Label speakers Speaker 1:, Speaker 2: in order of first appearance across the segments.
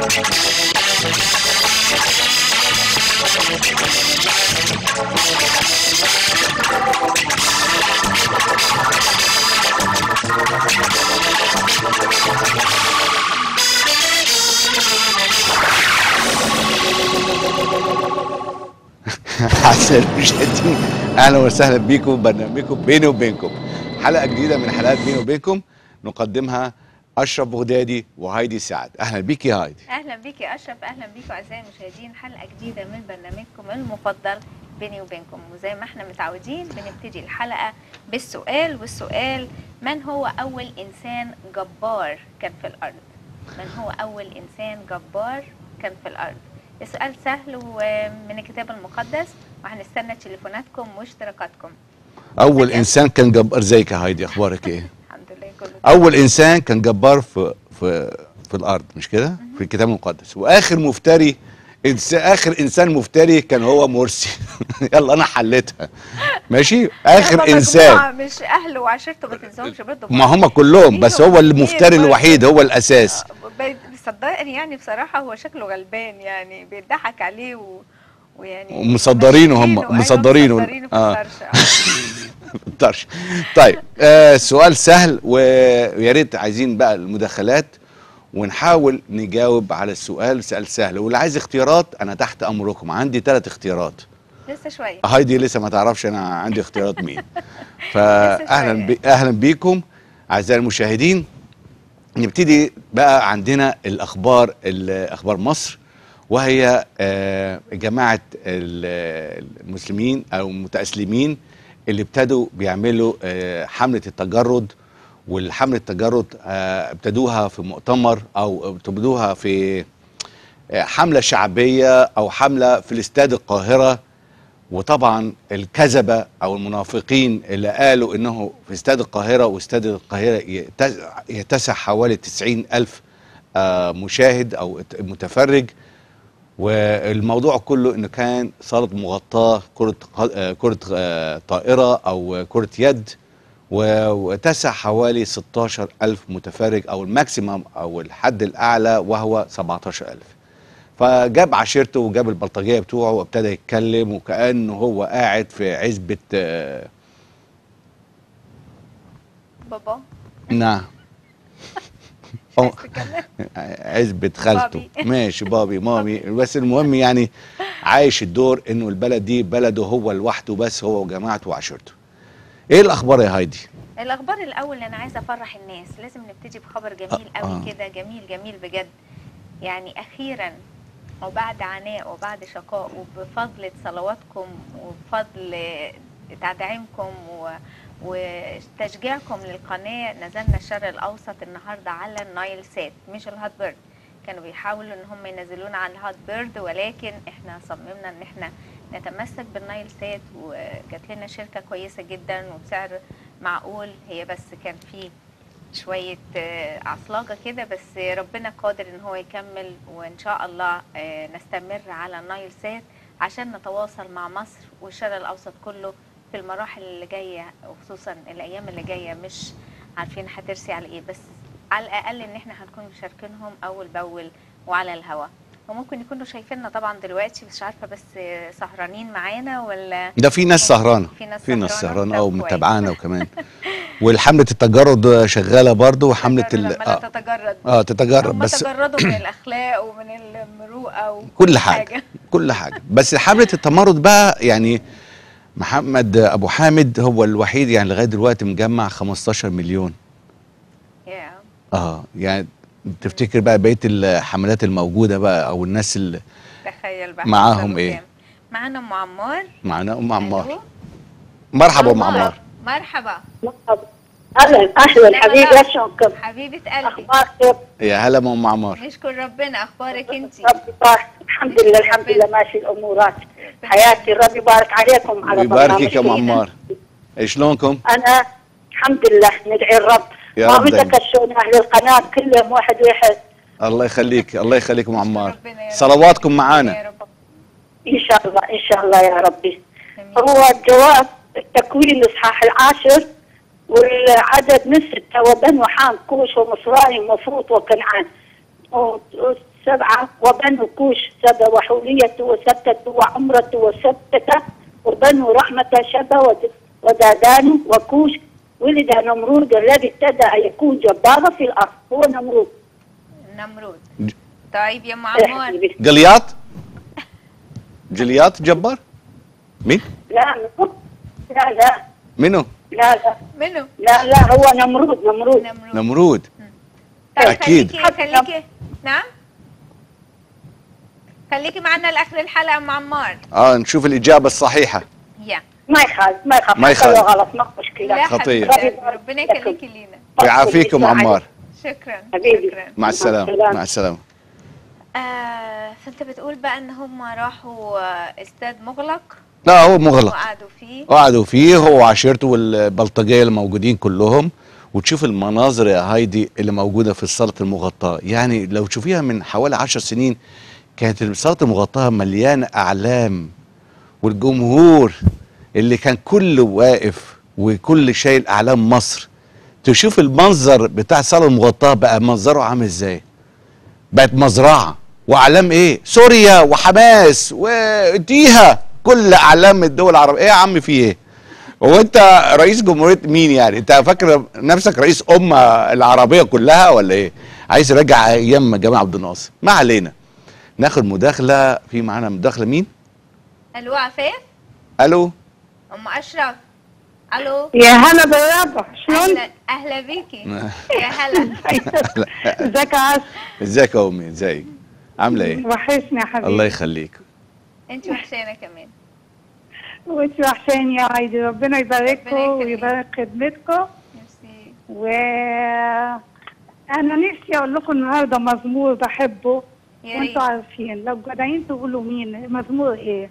Speaker 1: أعزائي المشاهدين أهلا وسهلا بيكم برنامجكم بيني وبينكم حلقة جديدة من حلقات بيني وبينكم نقدمها أشرف بغدادي وهايدي سعد أهلا بيك يا هايدي
Speaker 2: اهلا بيك يا اشرف اهلا بيكم اعزائي المشاهدين حلقه جديده من برنامجكم المفضل بيني وبينكم وزي ما احنا متعودين بنبتدي الحلقه بالسؤال والسؤال من هو اول انسان جبار كان في الارض من هو اول انسان جبار كان في الارض السؤال سهل ومن الكتاب المقدس وهنستنى تليفوناتكم واشتراكاتكم
Speaker 1: أول
Speaker 2: تمام.
Speaker 1: إنسان كان جبار ازيك يا هايدي أخبارك إيه؟
Speaker 2: الحمد لله كله تمام.
Speaker 1: أول إنسان كان جبار في في في الأرض مش كده؟ في الكتاب المقدس وآخر مفتري إنس آخر إنسان مفتري كان هو مرسي يلا أنا حليتها ماشي؟
Speaker 2: هما
Speaker 1: آخر إنسان
Speaker 2: مجموعة مش اهله وعشيرته ما تنساهمش برضه
Speaker 1: ما هم كلهم بس هو
Speaker 2: فيهم
Speaker 1: المفتري
Speaker 2: كتير
Speaker 1: الوحيد هو الأساس
Speaker 2: ب- صدقني يعني بصراحة هو شكله غلبان يعني بيضحك عليه و... ويعني
Speaker 1: ومصدرينه هم،
Speaker 2: ماشيينه، أيوة،
Speaker 1: مصدرينه.
Speaker 2: مصدرينه في
Speaker 1: آه.
Speaker 2: الطرش، آه.
Speaker 1: طرش طيب آه سؤال سهل ويا ريت عايزين بقى المداخلات ونحاول نجاوب على السؤال سؤال سهل واللي عايز اختيارات انا تحت امركم عندي ثلاث اختيارات
Speaker 2: لسه شوية
Speaker 1: هايدي لسه ما تعرفش انا عندي اختيارات مين فاهلا بي اهلا بيكم اعزائي المشاهدين نبتدي بقى عندنا الاخبار ال- اخبار مصر وهي آه، جماعه ال- المسلمين او المتاسلمين اللي ابتدوا بيعملوا آه، حمله التجرد والحمله التجرد آه، ابتدوها في مؤتمر او ابتدوها في آه، حمله شعبيه او حمله في الاستاد القاهره وطبعا الكذبة أو المنافقين اللي قالوا إنه في استاد القاهرة واستاد القاهرة يتس- يتسع حوالي 90 ألف آه، مشاهد أو ات- متفرج والموضوع كله إنه كان صارت مغطاة كرة ق- آه، كرة آه، طائرة أو كرة يد و- وتسع حوالي 16 ألف متفرج أو الماكسيمم أو الحد الأعلى وهو 17 ألف فجاب عشيرته وجاب البلطجيه بتوعه وابتدى يتكلم وكانه هو قاعد في عزبه آه،
Speaker 2: بابا
Speaker 1: نعم
Speaker 2: مش عايز تتكلم؟
Speaker 1: عزبة خالته
Speaker 2: بابي.
Speaker 1: ماشي بابي مامي بس المهم يعني عايش الدور انه البلد دي بلده هو لوحده بس هو وجماعته وعشيرته ايه الاخبار يا هايدي
Speaker 2: الأخبار الأول أنا عايزة أفرح الناس لازم نبتدي بخبر جميل
Speaker 1: آه.
Speaker 2: قوي كده جميل جميل بجد يعني أخيرا وبعد عناء وبعد شقاء وبفضل صلواتكم وبفضل تدعيمكم و... وتشجيعكم للقناة نزلنا الشرق الأوسط النهاردة على النايل سات مش الهات بيرد كانوا بيحاولوا ان هم ينزلونا على الهات بيرد ولكن احنا صممنا ان احنا نتمسك بالنايل سات وجات لنا شركة كويسة جدا وبسعر معقول هي بس كان في شوية آه، عصلاجة كده بس ربنا قادر ان هو يكمل وان شاء الله آه، نستمر على النايل سات عشان نتواصل مع مصر والشرق الاوسط كله في المراحل اللي جاية وخصوصا الايام اللي جاية مش عارفين هترسي على ايه بس على الاقل ان احنا هنكون مشاركينهم اول باول وعلى الهوا وممكن يكونوا شايفيننا طبعا دلوقتي مش عارفه بس آه، سهرانين معانا ولا
Speaker 1: ده في ناس سهرانه
Speaker 2: في ناس
Speaker 1: في ناس
Speaker 2: سهرانة؟
Speaker 1: سهرانه
Speaker 2: طب
Speaker 1: او
Speaker 2: كويس.
Speaker 1: متابعانا وكمان والحمله التجرد شغاله برضو وحمله
Speaker 2: تجرد
Speaker 1: ال...
Speaker 2: لما لا
Speaker 1: آه,
Speaker 2: تتجرد
Speaker 1: اه تتجرد
Speaker 2: هم
Speaker 1: بس
Speaker 2: تجردوا من الاخلاق ومن المروءه وكل
Speaker 1: كل حاجة كل حاجة بس حملة التمرد بقى يعني محمد أبو حامد هو الوحيد يعني لغاية دلوقتي مجمع 15 مليون
Speaker 2: يا
Speaker 1: اه يعني تفتكر بقى بقية الحملات الموجودة بقى أو الناس اللي
Speaker 2: تخيل بقى
Speaker 1: معاهم
Speaker 2: هيوصلوا
Speaker 1: إيه؟
Speaker 2: كام. معانا ام عمار
Speaker 1: معانا أم عمار
Speaker 2: ألو؟
Speaker 1: مرحبا أم عمار
Speaker 2: مرحبا
Speaker 3: مرحبا اهلا اهلا
Speaker 2: لا،
Speaker 3: حبيبي
Speaker 2: لا.
Speaker 3: اشكركم
Speaker 2: حبيبه قلبي
Speaker 3: اخبارك كيف؟
Speaker 1: يا هلا أم عمار
Speaker 2: نشكر ربنا اخبارك انت
Speaker 3: ربي يبارك الحمد لله الحمد لله ماشي الامورات حياتي ربي يبارك عليكم على
Speaker 1: ويباركك يا أم
Speaker 3: برنامجكم.
Speaker 1: عمار شلونكم؟
Speaker 3: انا الحمد لله ندعي الرب
Speaker 1: يا
Speaker 3: ما
Speaker 1: رب دايما.
Speaker 3: بتكشون اهل القناه كلهم واحد واحد
Speaker 1: الله يخليك الله يخليك أم عمار
Speaker 2: ربنا يا رب.
Speaker 1: صلواتكم معانا
Speaker 2: يا رب
Speaker 3: ان شاء الله ان شاء الله يا ربي
Speaker 2: آمين.
Speaker 3: هو الجواب التكوين الاصحاح العاشر والعدد نسر وبنو حام كوش ومصراني ومفروط وكنعان و- سبعة وبنو كوش سبا وحولية وستة وعمرة وستة وبنو رحمة شبا ود- ودادان وكوش ولد نمرود الذي ابتدى أن يكون جبارا في الأرض هو نمرود
Speaker 2: نمرود
Speaker 1: ج-
Speaker 2: طيب يا ام عمار
Speaker 1: جليات جليات جبار مين
Speaker 3: لا لا لا
Speaker 1: منو
Speaker 3: لا لا
Speaker 2: منو
Speaker 3: لا لا هو نمرود نمرود
Speaker 2: نمرود
Speaker 1: نمرود
Speaker 2: طيب
Speaker 1: أكيد.
Speaker 2: خليكي خليكي نعم خليكي معنا لاخر الحلقه ام عمار
Speaker 1: اه نشوف الاجابه الصحيحه
Speaker 2: يا
Speaker 3: ما يخالف ما يخالف
Speaker 1: ما
Speaker 3: حتى لو
Speaker 1: يخالف.
Speaker 3: غلط ما مشكلة
Speaker 2: لا
Speaker 1: خطير.
Speaker 2: حبيبتي ربنا يخليكي لينا
Speaker 1: ويعافيكم عمار
Speaker 2: شكرا
Speaker 3: حبيبي.
Speaker 2: شكرا
Speaker 1: مع السلامه
Speaker 3: السلامة.
Speaker 1: مع السلامه
Speaker 2: آه فانت بتقول بقى ان هم راحوا آه، استاد مغلق
Speaker 1: لا هو مغلق
Speaker 2: وقعدوا فيه
Speaker 1: قعدوا فيه هو وعشيرته والبلطجيه اللي موجودين كلهم وتشوف المناظر يا هايدي اللي موجوده في الصاله المغطاه يعني لو تشوفيها من حوالي عشر سنين كانت الصاله المغطاه مليانه اعلام والجمهور اللي كان كله واقف وكل شايل اعلام مصر تشوف المنظر بتاع الصاله المغطاه بقى منظره عامل ازاي بقت مزرعه واعلام ايه سوريا وحماس واديها كل اعلام الدول العربيه ايه يا عم في ايه هو انت رئيس جمهوريه مين يعني انت فاكر نفسك رئيس امه العربيه كلها ولا ايه عايز يرجع ايام جمال عبد الناصر ما علينا ناخد مداخله في معانا مداخله مين
Speaker 2: الو عفاف
Speaker 1: الو
Speaker 2: ام اشرف الو
Speaker 3: يا هلا بالربع شلون؟
Speaker 2: اهلا اهلا بيكي يا هلا
Speaker 3: ازيك يا عاش
Speaker 1: ازيك يا امي ازيك عامله ايه
Speaker 3: وحشني يا حبيبي
Speaker 1: الله يخليك
Speaker 2: انت وحشانه كمان
Speaker 3: وانت وحشاني يا عايدي ربنا يبارككم
Speaker 2: ربنا يخليك.
Speaker 3: ويبارك خدمتكم
Speaker 2: ميرسي
Speaker 3: و انا نفسي اقول لكم النهارده مزمور بحبه
Speaker 2: يا ريت
Speaker 3: وانتوا عارفين لو جدعين تقولوا مين مزمور ايه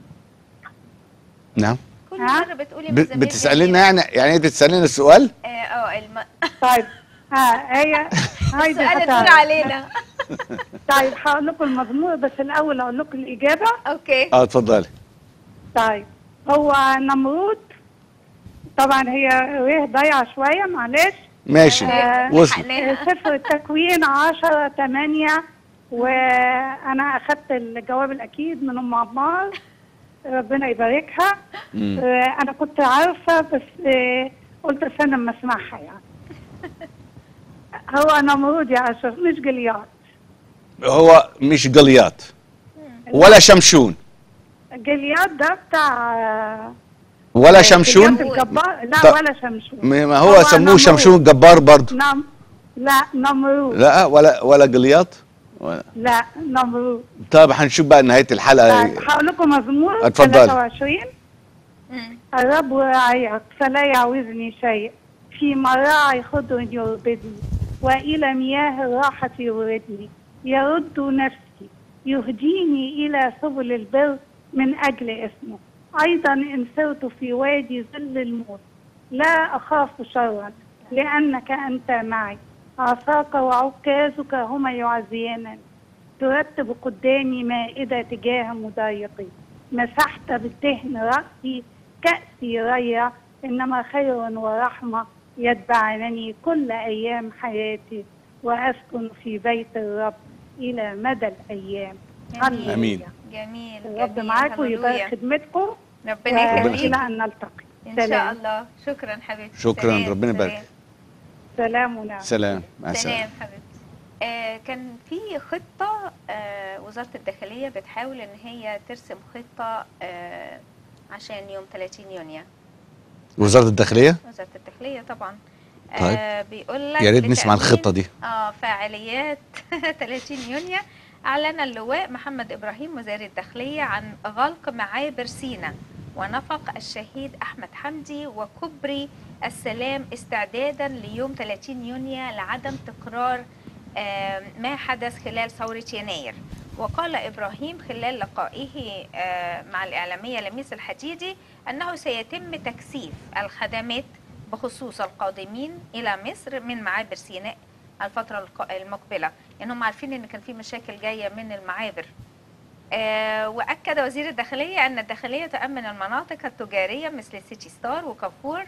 Speaker 1: نعم
Speaker 2: كل
Speaker 3: ها؟
Speaker 2: مره بتقولي
Speaker 1: ب-
Speaker 2: مزامير
Speaker 1: بتسالينا
Speaker 2: جميلة.
Speaker 1: يعني يعني انت بتسالينا السؤال
Speaker 2: اه اه الم...
Speaker 3: طيب ها هي هايدي
Speaker 2: السؤال
Speaker 3: هتعرف.
Speaker 2: الدور علينا
Speaker 3: طيب هقول لكم المزمور بس الاول اقول لكم الاجابه
Speaker 2: اوكي
Speaker 1: اه اتفضلي
Speaker 3: طيب هو نمرود طبعا هي ريه ضايعه شويه معلش
Speaker 1: ماشي
Speaker 3: آه،
Speaker 1: وصل
Speaker 2: لحقناها.
Speaker 3: سفر التكوين 10 8 وانا اخذت الجواب الاكيد من ام عمار ربنا يباركها
Speaker 1: مم.
Speaker 3: آه، انا كنت عارفه بس آه، قلت استنى اما اسمعها يعني هو نمرود يا اشرف مش جليات
Speaker 1: هو مش جليات ولا شمشون
Speaker 3: جليات ده بتاع آه،
Speaker 1: ولا شمشون
Speaker 3: جليات الجبار لا
Speaker 1: طب-
Speaker 3: ولا شمشون
Speaker 1: م- ما هو
Speaker 3: هو
Speaker 1: سموه
Speaker 3: نمرود.
Speaker 1: شمشون جبار برضه
Speaker 3: نم لا نمرود
Speaker 1: لا ولا ولا جليات ولا.
Speaker 3: لا نمرود
Speaker 1: طب هنشوف بقى نهايه الحلقه
Speaker 3: طيب هقول لكم مزمور
Speaker 1: اتفضلي.
Speaker 3: 23
Speaker 2: مم.
Speaker 3: الرب راعيك فلا يعوزني شيء في مراعي خضر يربدني وإلى مياه الراحة يوردني يرد نفسي يهديني إلى سبل البر من أجل اسمه أيضا إن سرت في وادي ظل الموت لا أخاف شرا لأنك أنت معي عصاك وعكازك هما يعزيانني ترتب قدامي مائدة تجاه مضايقي مسحت بالدهن رأسي كأسي ريا إنما خير ورحمة يتبعنني كل أيام حياتي وأسكن في بيت الرب إلى مدى الأيام
Speaker 2: جميل.
Speaker 1: آمين.
Speaker 2: جميل
Speaker 3: الرب
Speaker 2: جميل.
Speaker 3: معاكم
Speaker 2: هللويا.
Speaker 3: ويبارك خدمتكم
Speaker 2: ربنا يخليك
Speaker 3: وإلى أن نلتقي
Speaker 2: ان شاء
Speaker 3: سلام.
Speaker 2: الله شكرا حبيبتي
Speaker 1: شكراً.
Speaker 2: سلام.
Speaker 1: ربنا
Speaker 2: سلام.
Speaker 1: يبارك.
Speaker 3: سلام ونعم
Speaker 1: سلام مع السلامه
Speaker 2: سلام حبيبتي آه كان في خطة آه وزارة الداخلية بتحاول ان هي ترسم خطة آه عشان يوم 30 يونيو
Speaker 1: وزاره الداخليه
Speaker 2: وزارة الداخلية طبعا
Speaker 1: طيب.
Speaker 2: آه بيقول لك
Speaker 1: يا ريت نسمع
Speaker 2: لتأمين-
Speaker 1: الخطه دي
Speaker 2: اه فعاليات 30 يونيو أعلن اللواء محمد إبراهيم وزير الداخلية عن غلق معابر سينا ونفق الشهيد أحمد حمدي وكبري السلام استعدادا ليوم 30 يونيو لعدم تكرار آه، ما حدث خلال ثورة يناير وقال إبراهيم خلال لقائه آه، مع الإعلامية لميس الحديدي أنه سيتم تكثيف الخدمات بخصوص القادمين إلى مصر من معابر سيناء الفترة الق- المقبلة يعني هم عارفين ان كان في مشاكل جاية من المعابر آه واكد وزير الداخلية ان الداخلية تأمن المناطق التجارية مثل سيتي ستار وكافور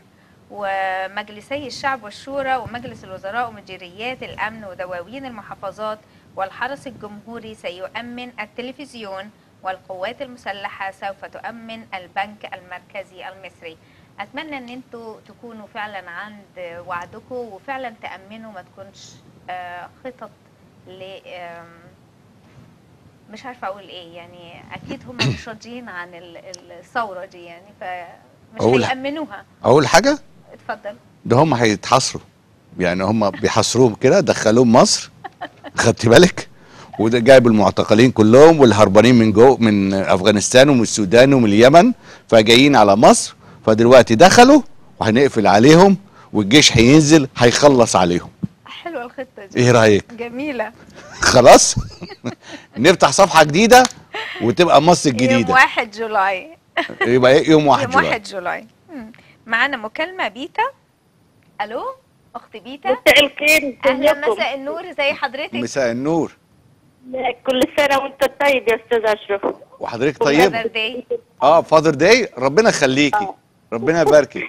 Speaker 2: ومجلسي الشعب والشورى ومجلس الوزراء ومديريات الامن ودواوين المحافظات والحرس الجمهوري سيؤمن التلفزيون والقوات المسلحة سوف تؤمن البنك المركزي المصري أتمنى أن انتوا تكونوا فعلا عند وعدكم وفعلا تأمنوا ما تكونش آه، خطط ل آم، مش عارفة أقول إيه يعني أكيد هم مش راضيين عن ال- الثورة دي يعني فمش
Speaker 1: أقول-
Speaker 2: هيأمنوها
Speaker 1: اول حاجه
Speaker 2: اتفضل
Speaker 1: ده هم هيتحاصروا يعني هم بيحاصروهم كده دخلوهم مصر خدت بالك وده جايب المعتقلين كلهم والهربانين من جو من افغانستان ومن السودان ومن اليمن فجايين على مصر فدلوقتي دخلوا وهنقفل عليهم والجيش هينزل هيخلص عليهم
Speaker 2: حلوة الخطة دي
Speaker 1: ايه رايك
Speaker 2: جميلة
Speaker 1: خلاص نفتح صفحه جديده وتبقى مصر
Speaker 2: يوم
Speaker 1: الجديده
Speaker 2: واحد جولاي
Speaker 1: يبقى إيه؟ يوم واحد
Speaker 2: يوم
Speaker 1: جولاي
Speaker 2: واحد جولاي مم. معانا مكالمة بيتا ألو أخت بيتا
Speaker 4: مساء الخير
Speaker 2: أهلا
Speaker 4: ازيكم؟
Speaker 2: مساء النور زي حضرتك
Speaker 1: مساء النور
Speaker 4: كل سنة وانت طيب يا استاذ اشرف
Speaker 1: وحضرتك طيب
Speaker 2: Father Day.
Speaker 1: اه فاذر داي ربنا يخليكي ربنا يباركك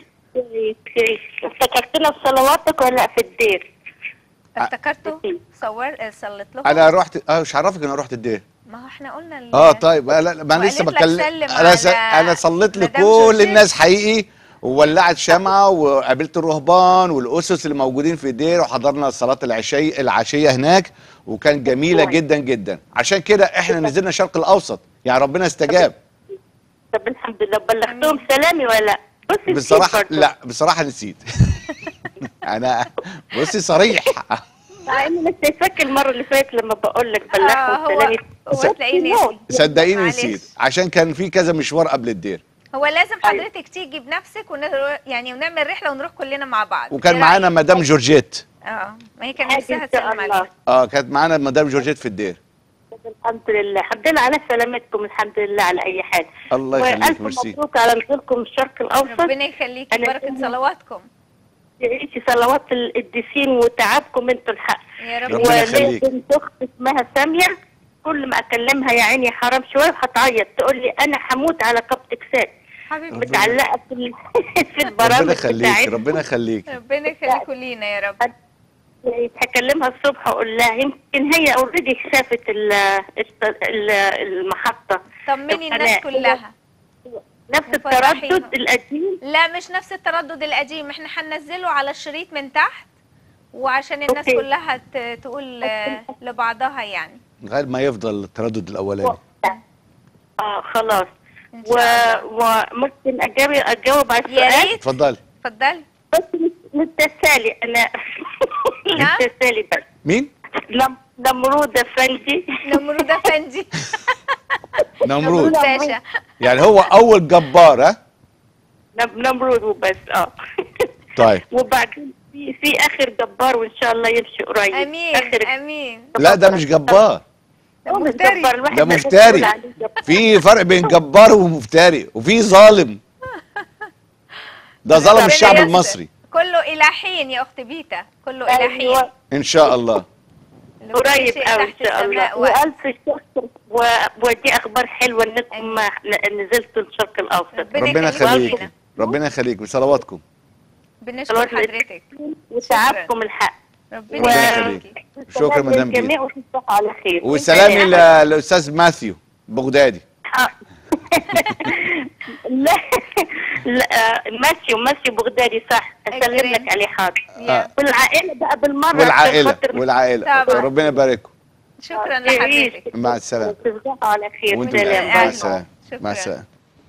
Speaker 4: افتكرتنا بصلواتك ولا في الدير؟
Speaker 2: افتكرته صور آه، صلت لكم
Speaker 1: انا رحت اه مش عرفك انا رحت الدير
Speaker 2: ما هو احنا قلنا ال-
Speaker 1: اه طيب آه لا لا، ما انا
Speaker 2: وقالت
Speaker 1: لسه
Speaker 2: لك
Speaker 1: بكلم
Speaker 2: سلم
Speaker 1: انا س...
Speaker 2: على
Speaker 1: انا صليت
Speaker 2: مدام
Speaker 1: لكل
Speaker 2: جورجيت.
Speaker 1: الناس حقيقي وولعت شمعة وقابلت الرهبان والاسس اللي موجودين في الدير وحضرنا صلاة العشي العشية هناك وكان جميلة جدا جدا عشان كده احنا نزلنا الشرق الاوسط يعني ربنا استجاب
Speaker 4: طب الحمد لله بلغتهم سلامي ولا لا؟ بصي نسيت
Speaker 1: بصراحة
Speaker 4: برضه.
Speaker 1: لا بصراحة نسيت انا بصي صريح
Speaker 4: مع اني مش شايفاك المرة اللي فاتت لما بقول لك
Speaker 2: آه
Speaker 4: بلغهم
Speaker 2: هو
Speaker 4: سلامي
Speaker 2: هو تلاقيني نسيت.
Speaker 1: صدقيني
Speaker 2: معلش.
Speaker 1: نسيت عشان كان في كذا مشوار قبل الدير
Speaker 2: هو لازم حضرتك تيجي بنفسك ونروح يعني ونعمل رحله ونروح كلنا مع بعض
Speaker 1: وكان
Speaker 2: إيه
Speaker 1: معانا
Speaker 2: رأيك؟
Speaker 1: مدام جورجيت
Speaker 2: اه ما هي كان
Speaker 4: عادي
Speaker 2: نفسها
Speaker 4: ان شاء
Speaker 2: تسلم
Speaker 4: الله
Speaker 2: علينا
Speaker 1: اه كانت معانا مدام جورجيت في الدير
Speaker 4: الحمد لله الحمد لله على سلامتكم الحمد لله على اي حال
Speaker 1: الله يخليك
Speaker 4: والف
Speaker 1: ميرسي
Speaker 4: مبروك على نزولكم الشرق الاوسط
Speaker 2: ربنا يخليكي
Speaker 4: أنا
Speaker 2: بركه
Speaker 4: كمان.
Speaker 2: صلواتكم
Speaker 4: تعيشي صلوات القديسين وتعبكم انتوا الحق
Speaker 2: يا رب
Speaker 1: ربنا
Speaker 4: وليا
Speaker 1: يخليك.
Speaker 4: بنت اخت اسمها ساميه كل ما اكلمها يا عيني حرام شويه هتعيط تقول لي انا هموت على كب تكسات
Speaker 2: حبيبتي
Speaker 4: متعلقه في ال- في
Speaker 1: ربنا
Speaker 4: البرامج
Speaker 1: يخليك
Speaker 4: بتاعتها
Speaker 1: ربنا يخليك
Speaker 2: ربنا يخليكوا لينا يا رب
Speaker 4: هكلمها الصبح اقول لها يمكن هي اوريدي شافت ال- ال- المحطه
Speaker 2: طمني الناس
Speaker 4: القناة.
Speaker 2: كلها
Speaker 4: نفس
Speaker 2: مفرحين.
Speaker 4: التردد القديم
Speaker 2: لا مش نفس التردد القديم احنا هننزله على الشريط من تحت وعشان الناس
Speaker 4: أوكي.
Speaker 2: كلها ت- تقول آه، لبعضها يعني
Speaker 1: لغايه ما يفضل التردد الاولاني
Speaker 4: اه خلاص
Speaker 2: ان
Speaker 4: و...
Speaker 2: شاء الله
Speaker 4: وممكن اجاوب اجاوب على
Speaker 2: يا
Speaker 4: السؤال
Speaker 2: ريت
Speaker 1: اتفضلي
Speaker 2: اتفضلي
Speaker 4: بس للتسالي انا
Speaker 2: نعم؟
Speaker 4: للتسالي بس
Speaker 1: مين
Speaker 4: نم- نمرود افندي
Speaker 2: نمرود افندي
Speaker 1: نمرود
Speaker 2: باشا
Speaker 1: يعني هو اول جبار ها
Speaker 4: نم- نمرود وبس اه
Speaker 1: طيب
Speaker 4: وبعدين في في اخر جبار وان شاء الله يمشي قريب
Speaker 2: امين
Speaker 4: اخر
Speaker 2: امين
Speaker 1: لا ده مش جبار
Speaker 2: ده
Speaker 4: هو مش
Speaker 2: مفتري.
Speaker 4: جبار، الواحد
Speaker 1: ده
Speaker 4: ما
Speaker 1: مفتري.
Speaker 4: يقول عليه جبار.
Speaker 1: في فرق بين جبار ومفتري وفي ظالم ده ظلم
Speaker 2: ربنا
Speaker 1: الشعب
Speaker 2: يستر.
Speaker 1: المصري
Speaker 2: كله الى حين يا اخت بيتا كله الى حين
Speaker 4: أيوة.
Speaker 1: ان شاء الله
Speaker 2: لو كل
Speaker 4: قريب
Speaker 2: شيء
Speaker 4: قوي
Speaker 2: تحت
Speaker 4: ان شاء الله
Speaker 2: السماء وقت.
Speaker 4: والف شكر و... ودي اخبار حلوه انكم ن- نزلتوا الشرق الاوسط
Speaker 2: ربنا
Speaker 1: ربنا
Speaker 2: يخليك
Speaker 1: يخليك ربنا يخليك بصلواتكم
Speaker 2: بنشكر
Speaker 4: صلوات
Speaker 2: حضرتك
Speaker 4: وتعبكم الحق
Speaker 2: ربنا
Speaker 4: و-
Speaker 2: يخليك
Speaker 1: شكرا مدام بيتا
Speaker 4: الجميع وتصبحوا على خير
Speaker 1: وسلامي للاستاذ ماثيو بغدادي
Speaker 4: آه. لا لا آه، ماشي وماشي بغدادي صح اسلم
Speaker 2: أجرين.
Speaker 4: لك عليه حاضر
Speaker 2: يا-
Speaker 4: والعائله بقى بالمره عشان
Speaker 1: والعائله
Speaker 4: خاطر
Speaker 1: والعائله
Speaker 2: طبعا.
Speaker 1: ربنا يبارككم
Speaker 2: شكرا
Speaker 4: تعيش.
Speaker 2: لحضرتك
Speaker 1: مع السلامه
Speaker 4: تصبحوا على خير
Speaker 1: وانتم
Speaker 4: سلام
Speaker 1: مع
Speaker 2: أهلا.
Speaker 1: السلامه
Speaker 2: شكراً.
Speaker 1: مع السلامه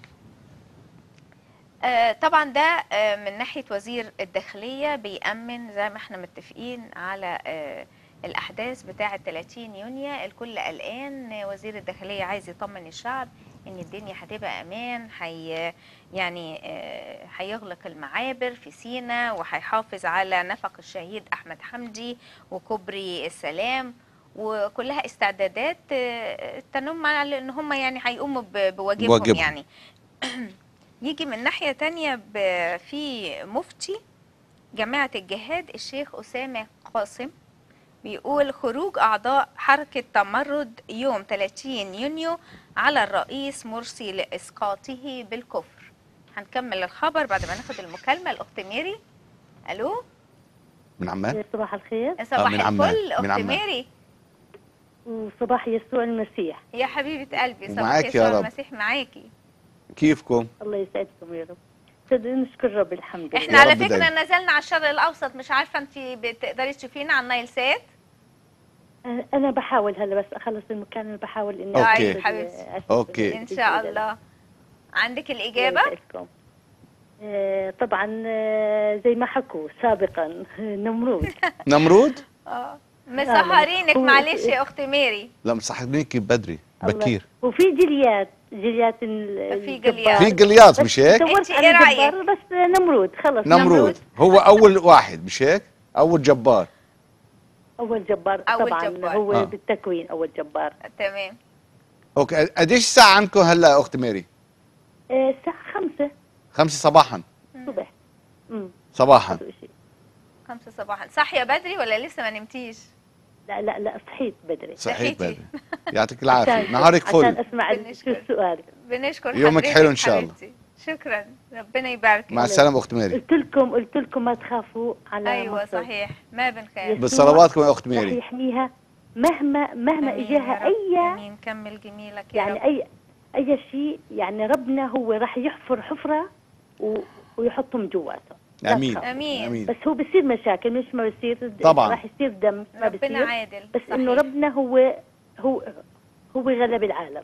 Speaker 2: آه، طبعا ده آه، من ناحيه وزير الداخليه بيأمن زي ما احنا متفقين على آه، الاحداث بتاعه 30 يونيو الكل قلقان آه، وزير الداخليه عايز يطمن الشعب ان الدنيا هتبقى امان حي يعني آه، هيغلق المعابر في سينا وهيحافظ على نفق الشهيد احمد حمدي وكوبري السلام وكلها استعدادات آه، تنم على ان هم يعني هيقوموا ب- بواجبهم
Speaker 1: بواجبهم.
Speaker 2: يعني يجي من ناحية تانية ب- في مفتي جامعة الجهاد الشيخ أسامة قاسم بيقول خروج أعضاء حركة تمرد يوم 30 يونيو على الرئيس مرسي لإسقاطه بالكفر هنكمل الخبر بعد ما ناخد المكالمة الأخت ميري ألو
Speaker 1: من عمان
Speaker 4: صباح الخير
Speaker 2: صباح
Speaker 1: من عمان،
Speaker 2: الفل
Speaker 1: من
Speaker 2: أخت
Speaker 1: عمان.
Speaker 2: ميري
Speaker 5: وصباح يسوع المسيح
Speaker 2: يا حبيبه قلبي صباح
Speaker 1: ومعاك يا
Speaker 2: يسوع
Speaker 1: رب.
Speaker 2: المسيح معاكي
Speaker 1: كيفكم
Speaker 5: الله يسعدكم يا رب صدق نشكر رب الحمد لله
Speaker 2: احنا
Speaker 1: يا
Speaker 2: على
Speaker 1: رب
Speaker 2: فكره
Speaker 1: دايما.
Speaker 2: نزلنا على الشرق الاوسط مش عارفه انت بتقدري تشوفينا على النايل سات
Speaker 5: أنا- انا بحاول هلا بس اخلص المكان اللي بحاول اني
Speaker 1: أوكي.
Speaker 5: أشوف-
Speaker 2: حبيبتي.
Speaker 5: أشوف
Speaker 1: أوكي.
Speaker 2: ان شاء الله عندك
Speaker 5: الله
Speaker 2: الاجابه
Speaker 5: يسعدكم. آه، طبعا آه، زي ما حكوا سابقا نمرود
Speaker 1: نمرود
Speaker 2: اه مسهرينك
Speaker 5: هو-
Speaker 2: معلش يا اخت ميري
Speaker 1: لا مصحبينك بدري
Speaker 5: الله.
Speaker 1: بكير
Speaker 5: وفي جليات جليات ال-
Speaker 2: في
Speaker 5: الجبار.
Speaker 2: جليات.
Speaker 1: في جلياس
Speaker 5: بس
Speaker 1: مش هيك
Speaker 5: دورت
Speaker 2: انتي
Speaker 5: على
Speaker 2: إيه رأيك؟
Speaker 5: جبار بس نمرود خلص
Speaker 1: نمرود هو اول واحد مش هيك اول جبار
Speaker 5: اول جبار
Speaker 2: أول
Speaker 5: طبعا
Speaker 2: جبار.
Speaker 5: هو
Speaker 1: آه.
Speaker 5: بالتكوين اول جبار
Speaker 2: تمام
Speaker 1: اوكي قديش الساعه عندكم هلا اخت ميري
Speaker 5: آه، الساعة خمسة
Speaker 1: خمسة صباحا
Speaker 5: الصبح امم
Speaker 1: صباحا
Speaker 5: شيء
Speaker 2: خمسة صباحا صاحيه بدري ولا لسه ما نمتيش
Speaker 5: لا لا لا صحيت بدري
Speaker 1: صحيح
Speaker 2: صحيتي.
Speaker 1: بدري يعطيك العافيه
Speaker 5: عشان-
Speaker 1: نهارك
Speaker 5: عشان
Speaker 1: فل
Speaker 5: اسمع ال- شو
Speaker 2: بنشكر.
Speaker 5: السؤال
Speaker 2: بنشكر
Speaker 1: يومك
Speaker 2: حضرتك
Speaker 1: حلو إن شاء الله.
Speaker 2: حبيبتي. شكرا ربنا يبارك
Speaker 1: مع السلامه اخت ميري
Speaker 5: قلت لكم قلت لكم ما تخافوا على
Speaker 2: ايوه
Speaker 5: مصر.
Speaker 2: صحيح ما بنخاف
Speaker 5: يس.
Speaker 1: بصلواتكم يا اخت
Speaker 5: رح
Speaker 1: ميري
Speaker 5: يحميها مهما مهما
Speaker 2: آمين
Speaker 5: اجاها
Speaker 2: يا رب.
Speaker 5: اي
Speaker 2: امين كمل جميلك يا
Speaker 5: يعني
Speaker 2: رب
Speaker 5: اي اي شيء يعني ربنا هو راح يحفر حفره و... ويحطهم جواته لا
Speaker 1: امين
Speaker 5: تخافوا.
Speaker 2: امين
Speaker 1: امين
Speaker 5: بس هو بصير مشاكل مش ما بصير
Speaker 1: طبعاً.
Speaker 5: راح يصير دم ما
Speaker 2: ربنا
Speaker 5: بصير
Speaker 2: عادل
Speaker 5: بس
Speaker 2: صحيح.
Speaker 5: انه ربنا هو هو هو غلب العالم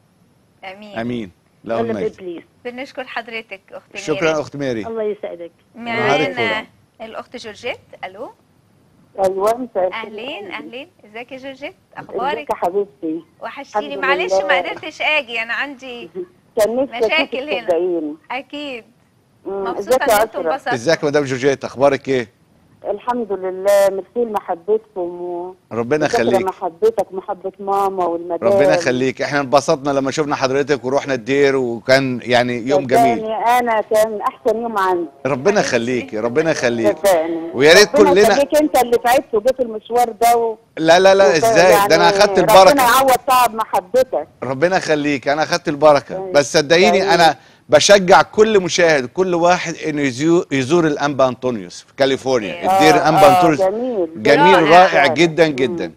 Speaker 2: امين
Speaker 1: امين له
Speaker 5: غلب
Speaker 1: المجد
Speaker 5: ابليس
Speaker 2: بنشكر حضرتك اخت
Speaker 1: شكرا
Speaker 2: ميري.
Speaker 1: اخت ميري
Speaker 5: الله يسعدك
Speaker 1: نهارك
Speaker 2: معانا
Speaker 1: فل.
Speaker 2: الاخت جورجيت الو
Speaker 6: ايوه مساء الخير.
Speaker 2: اهلين اهلين ازيك يا جورجيت
Speaker 6: ازيك
Speaker 2: اخبارك
Speaker 6: يا حبيبتي
Speaker 2: وحشتيني
Speaker 6: الحمد
Speaker 2: معلش
Speaker 6: لله.
Speaker 2: ما قدرتش اجي انا عندي
Speaker 6: كان نفسي
Speaker 2: مشاكل
Speaker 6: أشوفك
Speaker 2: هنا.
Speaker 6: صدقيني.
Speaker 2: اكيد
Speaker 6: مم،
Speaker 2: مبسوطه
Speaker 6: ازيك
Speaker 2: ان
Speaker 6: يا
Speaker 2: انتم
Speaker 6: أسرة
Speaker 2: انبسطتوا
Speaker 1: ازيك مدام جورجيت اخبارك ايه
Speaker 6: الحمد لله ميرسي لمحبتكم و
Speaker 1: ربنا
Speaker 6: وشكرا
Speaker 1: يخليك
Speaker 6: محبتك محبة ماما والمدام
Speaker 1: ربنا يخليك احنا انبسطنا لما شفنا حضرتك ورحنا الدير وكان يعني يوم جميل
Speaker 6: صدقني انا كان احسن يوم عندي
Speaker 1: ربنا يخليك ربنا يخليك
Speaker 6: صدقني
Speaker 1: ويا ريت
Speaker 6: ربنا
Speaker 1: كلنا
Speaker 6: يخليك انت اللي تعبت وجيت المشوار ده و...
Speaker 1: لا لا لا
Speaker 6: وك-
Speaker 1: ازاي ده انا
Speaker 6: يعني
Speaker 1: اخدت
Speaker 6: ربنا
Speaker 1: البركه
Speaker 6: يعوض تعب محبتك
Speaker 1: ربنا يخليك انا اخدت البركه
Speaker 6: طيب.
Speaker 1: بس صدقيني
Speaker 6: طيب.
Speaker 1: انا بشجع كل مشاهد كل واحد انه يزو- يزور الانبا انطونيوس في كاليفورنيا
Speaker 2: آه،
Speaker 1: الدير الانبا
Speaker 6: آه
Speaker 1: انطونيوس
Speaker 6: جميل
Speaker 1: جميل
Speaker 2: رائع.
Speaker 1: رائع جدا
Speaker 6: مم.
Speaker 1: جدا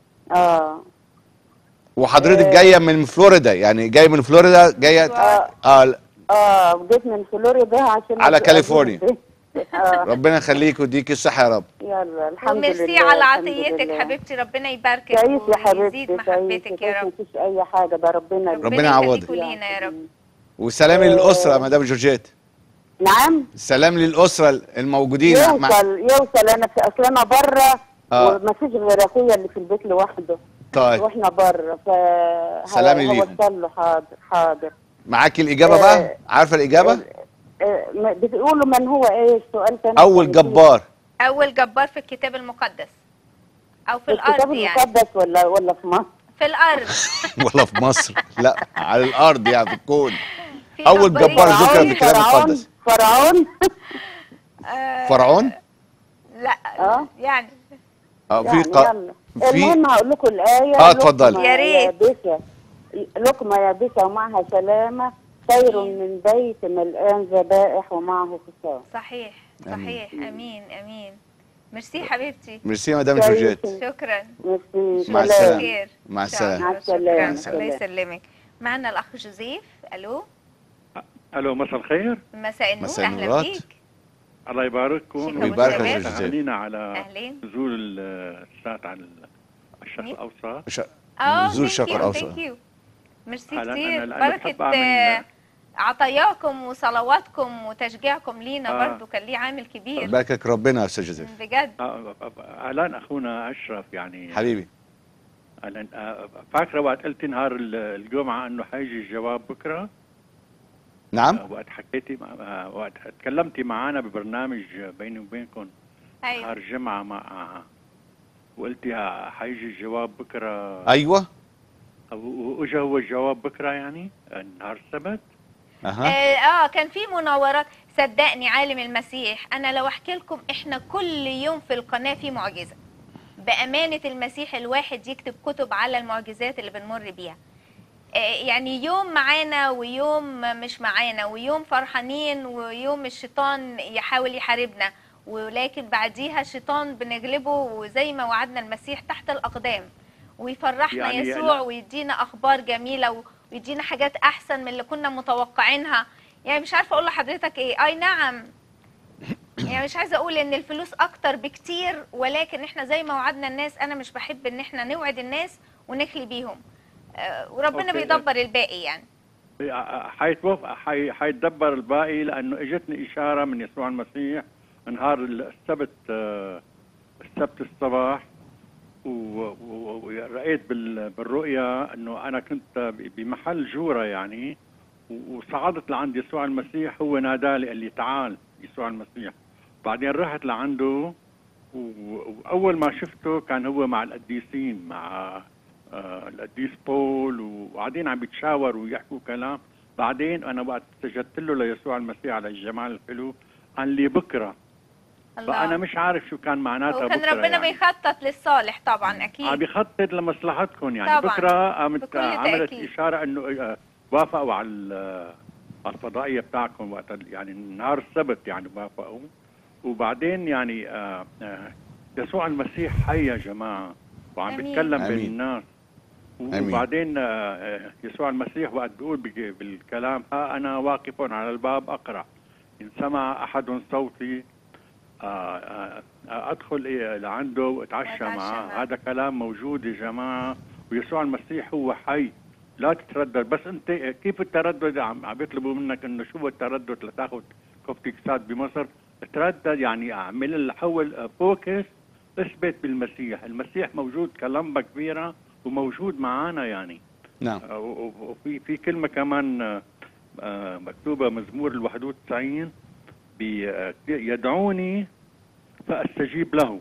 Speaker 6: اه
Speaker 1: وحضرتك جايه من فلوريدا يعني جايه من فلوريدا جايه
Speaker 6: اه
Speaker 1: اه
Speaker 6: اه جيت من فلوريدا عشان
Speaker 1: على
Speaker 6: أجي-
Speaker 1: كاليفورنيا.
Speaker 6: اه
Speaker 1: ربنا يخليك ويديك الصحه يا رب
Speaker 6: يلا الحمد
Speaker 2: وميرسي
Speaker 6: لله
Speaker 2: على
Speaker 6: الحمد
Speaker 2: عطيتك
Speaker 6: لله.
Speaker 2: حبيبتي ربنا يباركك
Speaker 6: تعيش يا
Speaker 2: ويزيد
Speaker 6: حبيبتي
Speaker 2: محبتك يا رب
Speaker 6: مفيش اي حاجه ده ربنا
Speaker 1: ربنا
Speaker 2: ربنا
Speaker 1: يعوضك.
Speaker 2: يخليكوا لينا يا رب
Speaker 1: وسلامي للاسره يا مدام جورجيت
Speaker 6: نعم
Speaker 1: سلام للاسره الموجودين مع-
Speaker 6: يوصل يوصل انا في اصل انا بره
Speaker 1: آه.
Speaker 6: ومفيش غير اخويا اللي في البيت لوحده
Speaker 1: طيب
Speaker 6: واحنا بره ف
Speaker 1: سلامي ليهم.
Speaker 6: هوصل له حاضر حاضر
Speaker 1: معاكي الاجابه بقى عارفه الاجابه
Speaker 6: آه، ما- بتقولوا من هو ايه السؤال كان
Speaker 1: اول جبار
Speaker 2: اول جبار في الكتاب المقدس او في
Speaker 6: في الكتاب
Speaker 2: الارض يعني
Speaker 6: المقدس ولا ولا في مصر
Speaker 2: في الارض
Speaker 1: ولا في مصر لا على الارض يعني في الكون
Speaker 2: في
Speaker 1: أول
Speaker 2: جبارين
Speaker 1: جبار ذكر في
Speaker 2: كتير.
Speaker 1: الكتاب
Speaker 6: فرعون
Speaker 1: المقدس.
Speaker 6: فرعون
Speaker 2: آه،
Speaker 1: فرعون
Speaker 2: لا
Speaker 6: آه.
Speaker 2: يعني
Speaker 1: اه في
Speaker 6: يعني
Speaker 1: ق...
Speaker 6: يلا
Speaker 1: في
Speaker 6: المهم هقول لكم الآية
Speaker 1: آه، اتفضلي.
Speaker 6: لقمة
Speaker 2: يا ريت.
Speaker 6: يابسة لقمة يابسة ومعها سلامة خير من بيت ملآن ذبائح ومعه خصام
Speaker 2: صحيح
Speaker 1: آمين.
Speaker 2: صحيح امين امين ميرسي حبيبتي
Speaker 1: ميرسي يا مدام
Speaker 6: كويس.
Speaker 1: جورجيت
Speaker 2: شكرا
Speaker 6: ميرسي
Speaker 1: مع
Speaker 6: سلام.
Speaker 1: السلامة.
Speaker 2: خير
Speaker 1: مع
Speaker 2: إن شاء
Speaker 1: السلامة.
Speaker 2: الله.
Speaker 6: مع السلامة.
Speaker 2: شكرا الله
Speaker 6: سلام.
Speaker 2: يسلمك معنا الاخ جوزيف الو
Speaker 7: الو مساء الخير
Speaker 2: مساء النور
Speaker 1: مساء
Speaker 2: اهلا
Speaker 1: النورات.
Speaker 2: بيك
Speaker 7: الله يبارككم
Speaker 2: شكرا
Speaker 1: ويبارك
Speaker 2: والشباب.
Speaker 1: يا جوزيف.
Speaker 7: تهانينا على
Speaker 2: اهلين
Speaker 7: نزول الساعة على الشرق
Speaker 2: مين؟
Speaker 7: الاوسط
Speaker 1: ش...
Speaker 2: اه
Speaker 1: نزول
Speaker 2: thank
Speaker 1: الشرق
Speaker 2: you,
Speaker 1: الأوسط.
Speaker 2: thank you. ميرسي
Speaker 7: أنا- أنا
Speaker 2: كتير
Speaker 7: لأني
Speaker 2: بركة
Speaker 7: بحب أعمل-
Speaker 2: آه، عطاياكم وصلواتكم وتشجيعكم لينا
Speaker 7: آه.
Speaker 2: برضو كان ليه عامل كبير
Speaker 1: باركك ربنا يا استاذ جوزيف
Speaker 2: بجد
Speaker 7: آه، اعلان اخونا اشرف يعني
Speaker 1: حبيبي
Speaker 7: أعلن- آه، فاكره وقت قلت نهار ال- الجمعه انه حيجي الجواب بكره
Speaker 1: نعم
Speaker 7: آه، وقت حكيتي مع- آه، وقت تكلمتي معنا ببرنامج بيني وبينكم
Speaker 2: ايوه
Speaker 7: نهار الجمعه مع وقلتي ها- حيجي الجواب بكره
Speaker 1: ايوه
Speaker 7: و- واجا هو الجواب بكره يعني نهار السبت
Speaker 1: اها
Speaker 2: اه آه، كان في مناورات صدقني عالم المسيح انا لو احكي لكم احنا كل يوم في القناه في معجزه بامانه المسيح الواحد يكتب كتب على المعجزات اللي بنمر بيها آه، يعني يوم معانا ويوم مش معانا ويوم فرحانين ويوم الشيطان يحاول يحاربنا ولكن بعديها الشيطان بنغلبه وزي ما وعدنا المسيح تحت الأقدام ويفرحنا
Speaker 7: يعني
Speaker 2: يسوع
Speaker 7: لا.
Speaker 2: ويدينا اخبار جميله و- ويدينا حاجات احسن من اللي كنا متوقعينها يعني مش عارفه اقول لحضرتك ايه اي نعم يعني مش عايزه اقول ان الفلوس اكتر بكتير ولكن احنا زي ما وعدنا الناس انا مش بحب ان احنا نوعد الناس ونخلي بيهم آه، وربنا
Speaker 7: أوكي.
Speaker 2: بيدبر الباقي يعني
Speaker 7: حيتوفق حي- حيتدبر الباقي لانه اجتني اشاره من يسوع المسيح نهار السبت آه، السبت الصباح و- و- ورأيت بال- بالرؤيا انه انا كنت ب- بمحل جوره يعني و- وصعدت لعند يسوع المسيح هو نادالي قال لي تعال يسوع المسيح بعدين رحت لعنده و- واول ما شفته كان هو مع القديسين مع آه، القديس بول وقاعدين عم يتشاوروا ويحكوا كلام بعدين انا وقت سجدت له ليسوع المسيح على الجمال الحلو قال لي بكره فانا
Speaker 2: الله
Speaker 7: مش عارف شو كان معناتها
Speaker 2: وكان
Speaker 7: بكره
Speaker 2: ربنا
Speaker 7: يعني.
Speaker 2: بيخطط للصالح طبعا
Speaker 7: عم
Speaker 2: اكيد
Speaker 7: بيخطط لمصلحتكم يعني
Speaker 2: طبعاً.
Speaker 7: بكره قامت
Speaker 2: بكل
Speaker 7: عملت
Speaker 2: تأكيد.
Speaker 7: اشاره انه آه، وافقوا على ال- على الفضائيه بتاعكم وقت ال- يعني نهار السبت يعني وافقوا وبعدين يعني آه، آه، يسوع المسيح حي يا جماعه وعم
Speaker 2: آمين.
Speaker 7: بيتكلم بين
Speaker 1: آمين.
Speaker 7: الناس
Speaker 1: آمين.
Speaker 7: وبعدين آه، آه، يسوع المسيح وقت بيقول بك- بالكلام ها انا واقف على الباب اقرا ان سمع احد صوتي آه، آه، آه، ادخل إيه لعنده واتعشى
Speaker 2: وأتعشى
Speaker 7: معاه
Speaker 2: معه.
Speaker 7: هذا كلام موجود يا جماعه ويسوع المسيح هو حي لا تتردد بس انت كيف التردد عم عم بيطلبوا منك انه شو التردد لتاخذ كوبتي كساد بمصر تردد يعني اعمل الحول فوكس اثبت بالمسيح المسيح موجود كلمبه كبيره وموجود معانا يعني
Speaker 1: نعم
Speaker 7: آه، و- و- وفي في كلمه كمان آه، آه، مكتوبه مزمور ال 91 بي- آه، يدعوني فاستجيب له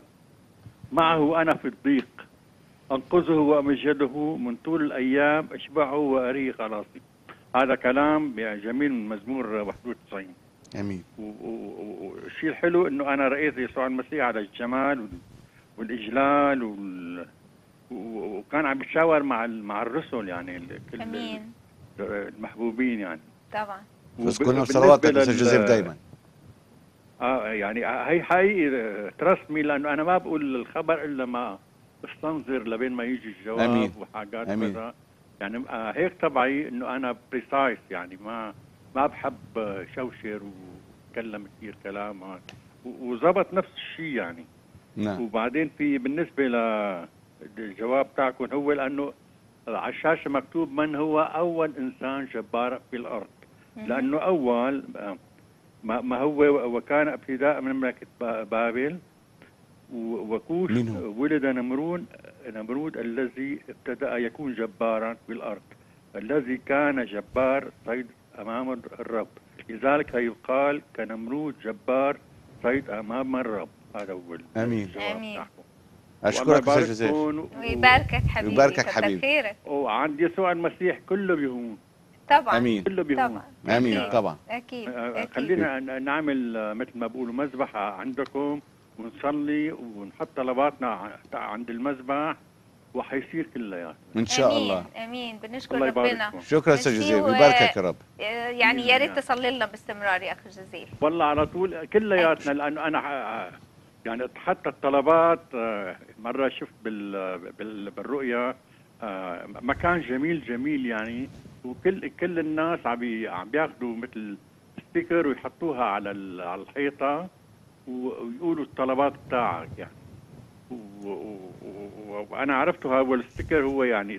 Speaker 7: معه انا في الضيق انقذه وامجده من طول الايام اشبعه واريه خلاصي هذا كلام جميل من مزمور 91
Speaker 1: امين
Speaker 7: و- و- والشيء الحلو انه انا رايت يسوع المسيح على الجمال وال- والاجلال وال... و- وكان عم يتشاور مع ال- مع الرسل يعني ال- كل
Speaker 2: امين
Speaker 7: المحبوبين يعني
Speaker 2: طبعا
Speaker 1: اذكرنا
Speaker 7: وب-
Speaker 1: بصلواتك
Speaker 7: بالنسبة
Speaker 1: استاذ
Speaker 7: لل-
Speaker 1: جوزيف دايما
Speaker 7: اه يعني هي حقيقي ترسمي لانه انا ما بقول الخبر الا ما استنظر لبين ما يجي الجواب
Speaker 1: أمين.
Speaker 7: وحاجات
Speaker 1: أمين.
Speaker 7: كذا يعني آه هيك طبعي انه انا بريسايس يعني ما ما بحب آه، شوشر واتكلم كثير كلام هاد. و- وزبط نفس الشيء يعني
Speaker 1: نعم
Speaker 7: وبعدين في بالنسبه للجواب تاعكم هو لانه على الشاشه مكتوب من هو اول انسان جبار في الارض لانه اول آه، ما ما هو وكان ابتداء من مملكه با- بابل و- وكوش
Speaker 1: مين هو؟
Speaker 7: ولد نمرود نمرود الذي ابتدا يكون جبارا في الارض الذي كان جبار صيد امام الرب لذلك يقال كنمرود جبار صيد امام الرب هذا هو
Speaker 1: آمين.
Speaker 7: الجواب
Speaker 2: آمين.
Speaker 7: تاعكم.
Speaker 1: اشكرك
Speaker 7: والله
Speaker 1: استاذ جوزيف
Speaker 7: يبارككم و-
Speaker 2: ويباركك حبيبي
Speaker 1: ويباركك
Speaker 2: كتر
Speaker 1: حبيبي.
Speaker 2: خيرك
Speaker 7: وعند يسوع المسيح كله بيهون
Speaker 2: طبعا
Speaker 1: امين
Speaker 7: كله بيهون
Speaker 2: طبعا
Speaker 1: امين
Speaker 2: أكيد.
Speaker 1: طبعا
Speaker 2: اكيد
Speaker 7: آه،
Speaker 2: اكيد
Speaker 7: خلينا ن- نعمل آه، مثل ما بقولوا مذبحة عندكم ونصلي ونحط طلباتنا ع- عند المذبح وحيصير كلياتنا
Speaker 1: ان شاء
Speaker 2: امين
Speaker 1: الله
Speaker 2: امين بنشكر
Speaker 7: الله
Speaker 2: ربنا
Speaker 7: يبارككم
Speaker 1: شكرا استاذ
Speaker 2: ميرسي
Speaker 1: جوزيف
Speaker 2: و-
Speaker 1: يباركك يا رب
Speaker 2: آه، يعني يا ريت تصلي لنا باستمرار يا اخ جوزيف
Speaker 7: والله على طول كلياتنا لانه انا ح- يعني حتى الطلبات آه، مره شفت بال بال بالرؤيا آه، مكان جميل جميل يعني وكل كل الناس عم بي- عم بياخذوا مثل ستيكر ويحطوها على ال- على الحيطه و- ويقولوا الطلبات بتاعك يعني و- و- و- وانا عرفته هذا الستيكر هو يعني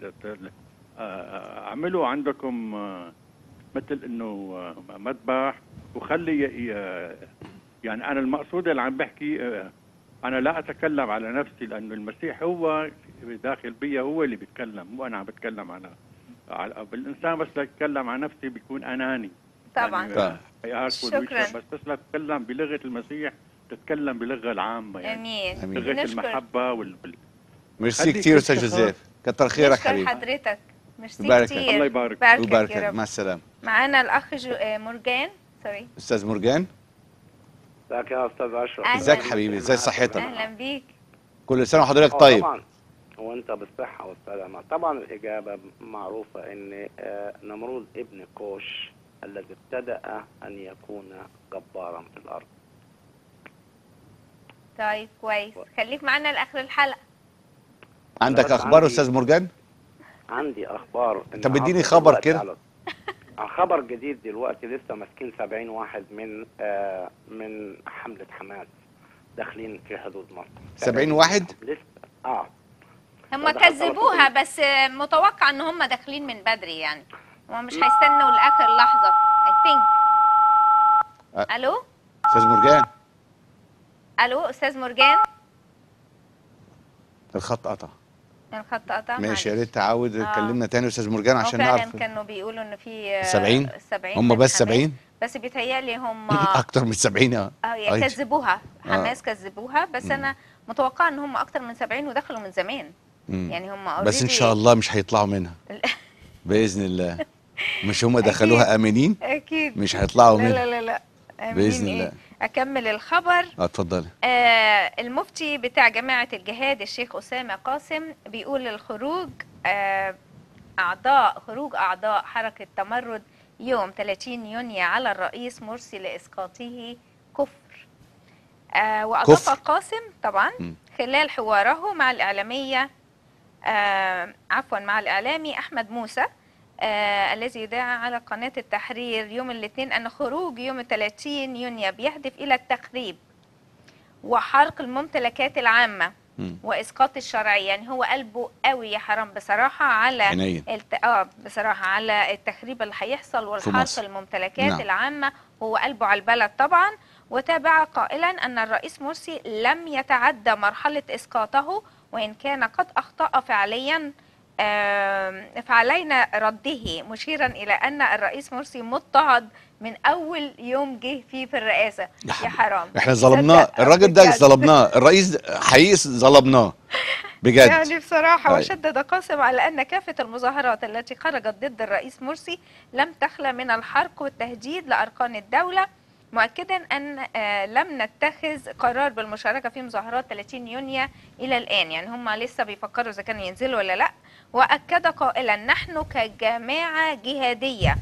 Speaker 7: آه، اعملوا عندكم آه، مثل انه آه، مذبح وخلي ي- ي- يعني انا المقصود اللي عم بحكي آه، انا لا اتكلم على نفسي لانه المسيح هو داخل بي هو اللي بيتكلم مو انا عم بتكلم على على بالانسان بس لا يتكلم عن نفسي بيكون اناني
Speaker 2: طبعا
Speaker 7: يعني
Speaker 1: طبعا.
Speaker 7: هياكل
Speaker 2: شكراً.
Speaker 7: ويشرب، بس بس لا تتكلم بلغه المسيح تتكلم بلغه العامه يعني
Speaker 2: امين
Speaker 1: أمين.
Speaker 7: لغه
Speaker 2: بنشكر
Speaker 7: المحبه وال وال-
Speaker 1: ميرسي
Speaker 7: خليك
Speaker 1: كثير استاذ
Speaker 7: انت
Speaker 1: جوزيف كتر خيرك
Speaker 2: نشكر
Speaker 1: حبيبي
Speaker 2: حضرتك ميرسي
Speaker 1: يباركك.
Speaker 2: كتير
Speaker 7: الله يبارك.
Speaker 2: يباركك يا
Speaker 1: ويباركك
Speaker 2: رب
Speaker 1: مع السلامه
Speaker 2: معانا الاخ جو... آه، مرجان سوري
Speaker 1: استاذ مرجان
Speaker 8: ازيك يا استاذ اشرف
Speaker 2: أهلاً.
Speaker 1: ازيك حبيبي ازاي صحتك
Speaker 2: اهلا بيك
Speaker 1: كل سنه وحضرتك
Speaker 8: آه،
Speaker 1: طيب
Speaker 8: طبعا وانت بالصحه والسلامه طبعا الاجابه معروفه ان آه، نمرود ابن كوش الذي ابتدا ان يكون جبارا في الارض
Speaker 2: طيب كويس خليك معانا لاخر الحلقه
Speaker 1: عندك
Speaker 8: بس
Speaker 1: اخبار
Speaker 8: عندي-
Speaker 1: استاذ مرجان
Speaker 8: عندي اخبار إن
Speaker 1: طب اديني
Speaker 8: عصر
Speaker 1: خبر
Speaker 8: دلوقتي
Speaker 1: كده.
Speaker 8: على- آه، خبر جديد دلوقتي لسه ماسكين 70 واحد من آه من حملة حماس داخلين في حدود مصر
Speaker 1: 70 واحد؟
Speaker 8: لسه اه
Speaker 2: هم
Speaker 8: ده حتى
Speaker 2: كذبوها بس متوقع ان هم داخلين من بدري يعني هم مش هيستنوا لاخر لحظه I think
Speaker 1: أ-
Speaker 2: الو
Speaker 1: استاذ مرجان
Speaker 2: الو استاذ مرجان
Speaker 1: الخط قطع
Speaker 2: الخط قطع
Speaker 1: ماشي يا
Speaker 2: معلش.
Speaker 1: ريت تعود
Speaker 2: آه.
Speaker 1: كلمنا تاني استاذ مرجان
Speaker 2: هو
Speaker 1: عشان
Speaker 2: فعلا
Speaker 1: نعرف
Speaker 2: كانوا بيقولوا ان في
Speaker 1: 70
Speaker 2: 70
Speaker 1: هم
Speaker 2: من
Speaker 1: بس
Speaker 2: حماس.
Speaker 1: 70
Speaker 2: بس بيتهيألي هم
Speaker 1: اكتر من 70 اه
Speaker 2: اه يعني
Speaker 1: أيوة.
Speaker 2: كذبوها حماس كذبوها بس انا متوقعه ان هم اكتر من 70 ودخلوا من زمان
Speaker 1: مم.
Speaker 2: يعني هم
Speaker 1: بس ان
Speaker 2: already-
Speaker 1: شاء الله مش هيطلعوا منها باذن الله مش هم دخلوها امنين
Speaker 2: اكيد
Speaker 1: مش هيطلعوا
Speaker 2: لا
Speaker 1: منها
Speaker 2: لا لا لا آمين
Speaker 1: بإذن
Speaker 2: إيه؟
Speaker 1: الله.
Speaker 2: اكمل الخبر
Speaker 1: اه اتفضلي
Speaker 2: آه المفتي بتاع جماعة الجهاد الشيخ أسامة قاسم بيقول الخروج آه أعضاء خروج أعضاء حركة تمرد يوم 30 يونيو على الرئيس مرسي لإسقاطه كفر آه وأضاف
Speaker 1: كفر.
Speaker 2: قاسم طبعا
Speaker 1: مم.
Speaker 2: خلال حواره مع الإعلامية آه عفوا مع الإعلامي أحمد موسى آه الذي يذاع على قناة التحرير يوم الاثنين أن خروج يوم 30 يونيو بيهدف إلى التخريب وحرق الممتلكات العامة
Speaker 1: مم.
Speaker 2: وإسقاط الشرعية يعني هو قلبه قوي يا حرام بصراحة على
Speaker 1: حنين.
Speaker 2: الت... اه بصراحة على التخريب اللي هيحصل والحرق
Speaker 1: مصر.
Speaker 2: الممتلكات
Speaker 1: نعم.
Speaker 2: العامة هو قلبه على البلد طبعا وتابع قائلا أن الرئيس مرسي لم يتعدى مرحلة إسقاطه وإن كان قد أخطأ فعليا آم، فعلينا رده مشيرا إلى أن الرئيس مرسي مضطهد من أول يوم جه فيه في الرئاسة
Speaker 1: يا
Speaker 2: يا
Speaker 1: حبيبي.
Speaker 2: حرام
Speaker 1: احنا ظلمناه
Speaker 2: تصدق؟
Speaker 1: الراجل ده
Speaker 2: بجد.
Speaker 1: ظلمناه الرئيس حقيقي ظلمناه بجد
Speaker 2: يعني بصراحة
Speaker 1: أيوة.
Speaker 2: وشدد قاسم على أن كافة المظاهرات التي خرجت ضد الرئيس مرسي لم تخلى من الحرق والتهديد لأركان الدولة مؤكدا أن آه، لم نتخذ قرار بالمشاركة في مظاهرات 30 يونيو إلى الآن يعني هم لسه بيفكروا إذا كانوا ينزلوا ولا لا وأكد قائلا نحن كجماعة جهادية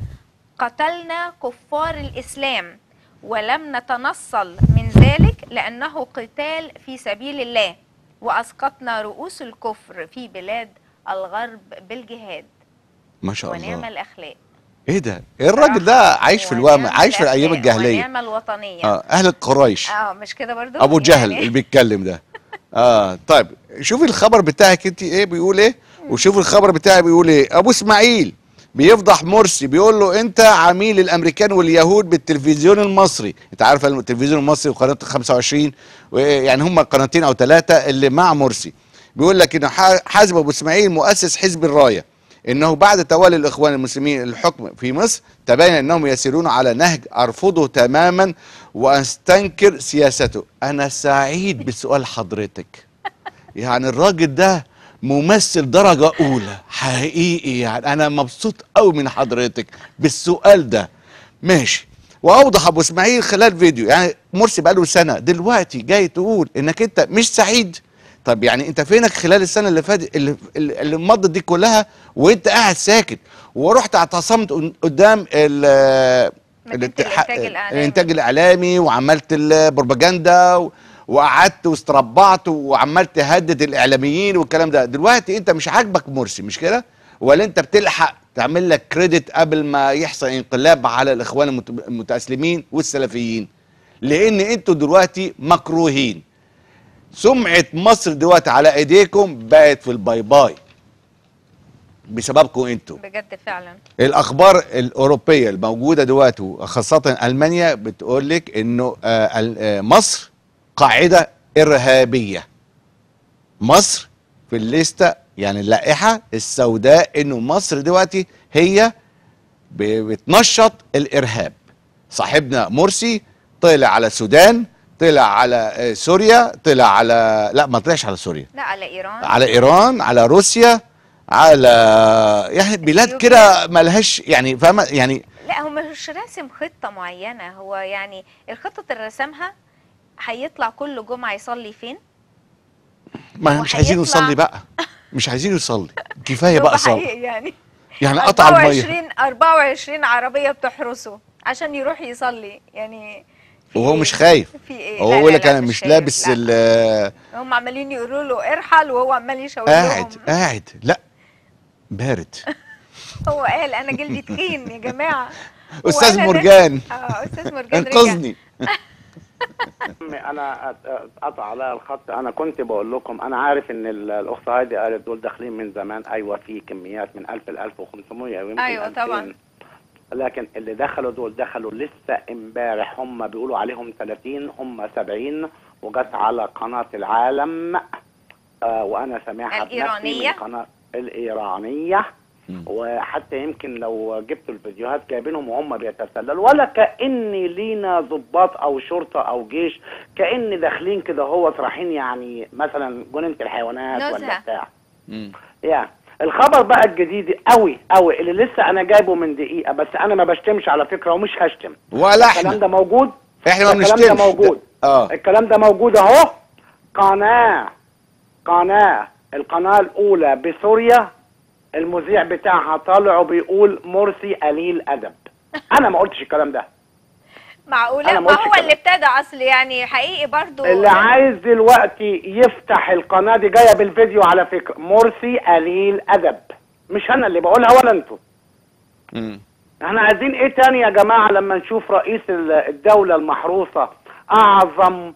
Speaker 2: قتلنا كفار الإسلام ولم نتنصل من ذلك لأنه قتال في سبيل الله وأسقطنا رؤوس الكفر في بلاد الغرب بالجهاد
Speaker 1: ما شاء
Speaker 2: ونعم
Speaker 1: الله
Speaker 2: الأخلاق
Speaker 1: ايه ده ايه الراجل ده عايش في الوهم
Speaker 2: ونعم
Speaker 1: عايش في الايام
Speaker 2: الأخلاق
Speaker 1: الجاهليه
Speaker 2: ونعم الوطنية
Speaker 1: اه اهل قريش
Speaker 2: اه مش كده برضو
Speaker 1: ابو جهل
Speaker 2: يعني
Speaker 1: اللي بيتكلم ده اه طيب شوفي الخبر بتاعك انت ايه بيقول ايه وشوفي الخبر بتاعي بيقول ايه ابو اسماعيل بيفضح مرسي بيقول له انت عميل الامريكان واليهود بالتلفزيون المصري انت عارف التلفزيون المصري وقناه 25 يعني هم قناتين او ثلاثه اللي مع مرسي بيقول لك ان ح- حازم ابو اسماعيل مؤسس حزب الرايه انه بعد تولي الاخوان المسلمين الحكم في مصر تبين انهم يسيرون على نهج ارفضه تماما واستنكر سياسته انا سعيد بسؤال حضرتك يعني الراجل ده ممثل درجة أولى حقيقي يعني أنا مبسوط قوي من حضرتك بالسؤال ده ماشي وأوضح أبو إسماعيل خلال فيديو يعني مرسي بقاله سنة دلوقتي جاي تقول إنك أنت مش سعيد طب يعني أنت فينك خلال السنة اللي فاتت اللي, اللي اللي مضت دي كلها وأنت قاعد ساكت ورحت اعتصمت قدام ال
Speaker 2: مدينة
Speaker 1: الاتحاد-
Speaker 2: الإنتاج الإعلامي.
Speaker 1: الانتاج الاعلامي وعملت البروباجندا و- وقعدت واستربعت وعمال تهدد الاعلاميين والكلام ده دلوقتي انت مش عاجبك مرسي مش كده ولا انت بتلحق تعمل لك كريدت قبل ما يحصل انقلاب على الاخوان المت- المتاسلمين والسلفيين لان انتوا دلوقتي مكروهين سمعه مصر دلوقتي على ايديكم بقت في الباي باي بسببكم انتوا
Speaker 2: بجد فعلا
Speaker 1: الاخبار الاوروبيه الموجوده دلوقتي وخاصه المانيا بتقول لك انه آه، ال- آه، مصر قاعده ارهابيه مصر في الليسته يعني اللائحه السوداء انه مصر دلوقتي هي ب- بتنشط الارهاب صاحبنا مرسي طلع على السودان طلع على آه، سوريا طلع على لا ما طلعش على سوريا
Speaker 2: لا على إيران
Speaker 1: على ايران على روسيا على يعني بلاد
Speaker 2: أثيوبيا.
Speaker 1: كده ملهاش يعني فاهمه يعني
Speaker 2: لا هو مش راسم خطة معينة هو يعني الخطة اللي رسمها هيطلع كل جمعة يصلي فين
Speaker 1: ما
Speaker 2: هو
Speaker 1: مش عايزين
Speaker 2: هيطلع-
Speaker 1: يصلي بقى مش عايزين يصلي كفايه
Speaker 2: هو
Speaker 1: بقى صلاه
Speaker 2: حقيقي يعني
Speaker 1: يعني قطع الميه
Speaker 2: 24 24 عربية بتحرسه عشان يروح يصلي يعني
Speaker 1: وهو مش خايف
Speaker 2: في ايه
Speaker 1: هو
Speaker 2: لا،
Speaker 1: يقول
Speaker 2: لا،
Speaker 1: لك
Speaker 2: لا،
Speaker 1: انا مش
Speaker 2: خايف،
Speaker 1: لابس
Speaker 2: لا.
Speaker 1: ال-
Speaker 2: هم عمالين يقولوا له ارحل وهو عمال يشاور لهم
Speaker 1: قاعد قاعد لا بارد
Speaker 2: هو قال انا جلدي تخين يا جماعه هو
Speaker 1: استاذ
Speaker 2: قال أنا-
Speaker 1: مرجان
Speaker 2: اه استاذ مرجان رجع.
Speaker 1: انقذني
Speaker 8: انا قطع عليا الخط انا كنت بقول لكم انا عارف ان ال- الاخت هايدي قالت دول داخلين من زمان ايوه في كميات من 1000 ل 1500 ويمكن
Speaker 2: أيوة
Speaker 8: 2000.
Speaker 2: طبعا.
Speaker 8: لكن اللي دخلوا دول دخلوا لسه امبارح هم بيقولوا عليهم 30 هم 70 وجت على قناه العالم آه وانا سامعها بنفسي
Speaker 2: الإيرانية؟
Speaker 8: من قناه الايرانيه
Speaker 1: مم.
Speaker 8: وحتى يمكن لو جبت الفيديوهات جايبينهم وهم بيتسللوا ولا كأن لينا ضباط او شرطه او جيش كأن داخلين كده هو رايحين يعني مثلا جنينه الحيوانات ولا
Speaker 2: نزهة.
Speaker 8: بتاع
Speaker 1: مم.
Speaker 8: يعني الخبر بقى الجديد قوي قوي اللي لسه انا جايبه من دقيقه بس انا ما بشتمش على فكره ومش هشتم
Speaker 1: ولا
Speaker 8: الكلام
Speaker 1: احنا
Speaker 8: ده موجود
Speaker 1: احنا ما
Speaker 8: الكلام
Speaker 1: بنشتمش
Speaker 8: ده موجود
Speaker 1: اه
Speaker 8: الكلام ده موجود اهو قناة قناة القناة الأولى بسوريا المذيع بتاعها طالع وبيقول مرسي قليل أدب أنا ما قلتش الكلام ده
Speaker 2: معقوله
Speaker 8: أنا
Speaker 2: ما
Speaker 8: ما قلتش
Speaker 2: هو
Speaker 8: كده.
Speaker 2: اللي ابتدى اصل يعني حقيقي برضو
Speaker 8: اللي عايز دلوقتي يفتح القناة دي جاية بالفيديو على فكرة مرسي قليل أدب مش أنا اللي بقولها ولا أنتوا
Speaker 1: مم.
Speaker 8: احنا عايزين ايه تاني يا جماعة لما نشوف رئيس ال- الدولة المحروسة اعظم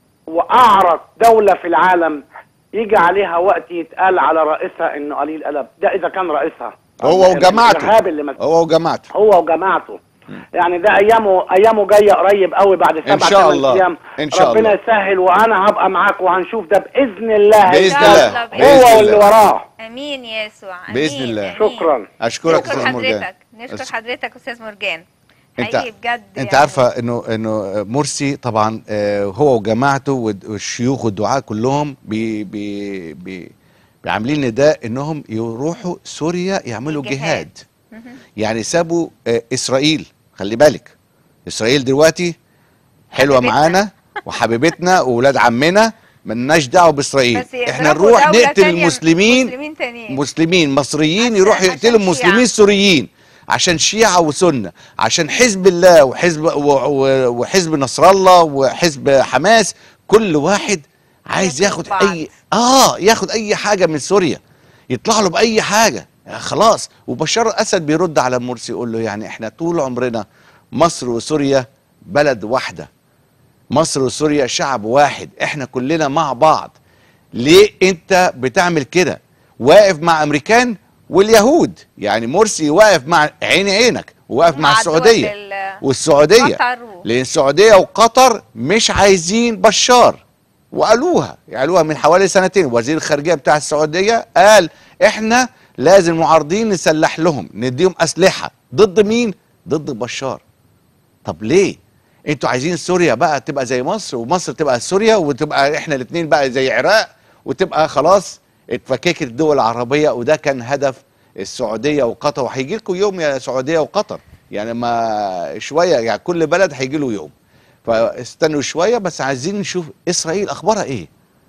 Speaker 8: واعرق دولة في العالم يجي عليها وقت يتقال على رئيسها انه قليل ادب ده اذا كان رئيسها
Speaker 1: هو وجماعته
Speaker 8: الارهاب اللي مس-
Speaker 1: هو وجماعته
Speaker 8: هو وجماعته يعني ده ايامه ايامه جايه قريب قوي بعد سبع
Speaker 1: إن شاء
Speaker 8: ثمان
Speaker 1: الله.
Speaker 8: ايام
Speaker 1: إن شاء
Speaker 8: ربنا
Speaker 1: الله.
Speaker 8: يسهل وانا هبقى معاك وهنشوف ده باذن الله
Speaker 1: بإذن
Speaker 2: إن شاء
Speaker 1: الله
Speaker 2: الله،
Speaker 1: بإذن
Speaker 8: هو واللي
Speaker 1: الله
Speaker 8: وراه
Speaker 2: امين يا يسوع أمين.
Speaker 1: بإذن الله.
Speaker 2: أمين.
Speaker 8: شكرا
Speaker 1: اشكرك
Speaker 2: نشكر
Speaker 1: استاذ مرجان
Speaker 2: حضرتك نشكر
Speaker 1: أس-
Speaker 2: حضرتك استاذ مرجان
Speaker 1: انت
Speaker 2: حقيقي بجد
Speaker 1: انت
Speaker 2: يعني.
Speaker 1: عارفه انه انه مرسي طبعا آه، هو وجماعته والد- والشيوخ والدعاة كلهم بي بي بي عاملين نداء انهم يروحوا سوريا يعملوا
Speaker 2: الجهاد.
Speaker 1: جهاد
Speaker 2: مهم.
Speaker 1: يعني سابوا آه، اسرائيل خلي بالك اسرائيل دلوقتي حلوه
Speaker 2: حبيبتنا.
Speaker 1: معانا وحبيبتنا واولاد عمنا ملناش دعوه باسرائيل
Speaker 2: بس
Speaker 1: احنا
Speaker 2: يضربوا
Speaker 1: نروح
Speaker 2: دولة
Speaker 1: نقتل
Speaker 2: تانية
Speaker 1: المسلمين
Speaker 2: مسلمين تانيين
Speaker 1: مسلمين مصريين
Speaker 2: عشان-
Speaker 1: يروحوا
Speaker 2: عشان
Speaker 1: يقتلوا
Speaker 2: شيعة.
Speaker 1: مسلمين سوريين عشان شيعة وسنة عشان حزب الله وحزب و- و- وحزب نصر الله وحزب حماس كل واحد عايز
Speaker 2: ياكلوا
Speaker 1: ياخد
Speaker 2: بعض.
Speaker 1: اي اه ياخد اي حاجة من سوريا يطلع له باي حاجة يعني خلاص وبشار الاسد بيرد على مرسي يقول له يعني احنا طول عمرنا مصر وسوريا بلد واحدة مصر وسوريا شعب واحد احنا كلنا مع بعض ليه انت بتعمل كده واقف مع امريكان واليهود يعني مرسي واقف مع عيني عينك وواقف مع
Speaker 2: مع
Speaker 1: السعوديه
Speaker 2: الدول ال-
Speaker 1: والسعوديه
Speaker 2: قطر و-
Speaker 1: لان السعوديه وقطر مش عايزين بشار وقالوها قالوها من حوالي سنتين وزير الخارجيه بتاع السعوديه قال احنا لازم معارضين نسلح لهم نديهم اسلحه ضد مين ضد بشار طب ليه انتوا عايزين سوريا بقى تبقى زي مصر ومصر تبقى سوريا وتبقى احنا الاثنين بقى زي العراق وتبقى خلاص اتفككت الدول العربيه وده كان هدف السعوديه وقطر وهيجي لكم يوم يا سعوديه وقطر يعني ما شويه يعني كل بلد هيجي له يوم فاستنوا شويه بس عايزين نشوف اسرائيل اخبارها ايه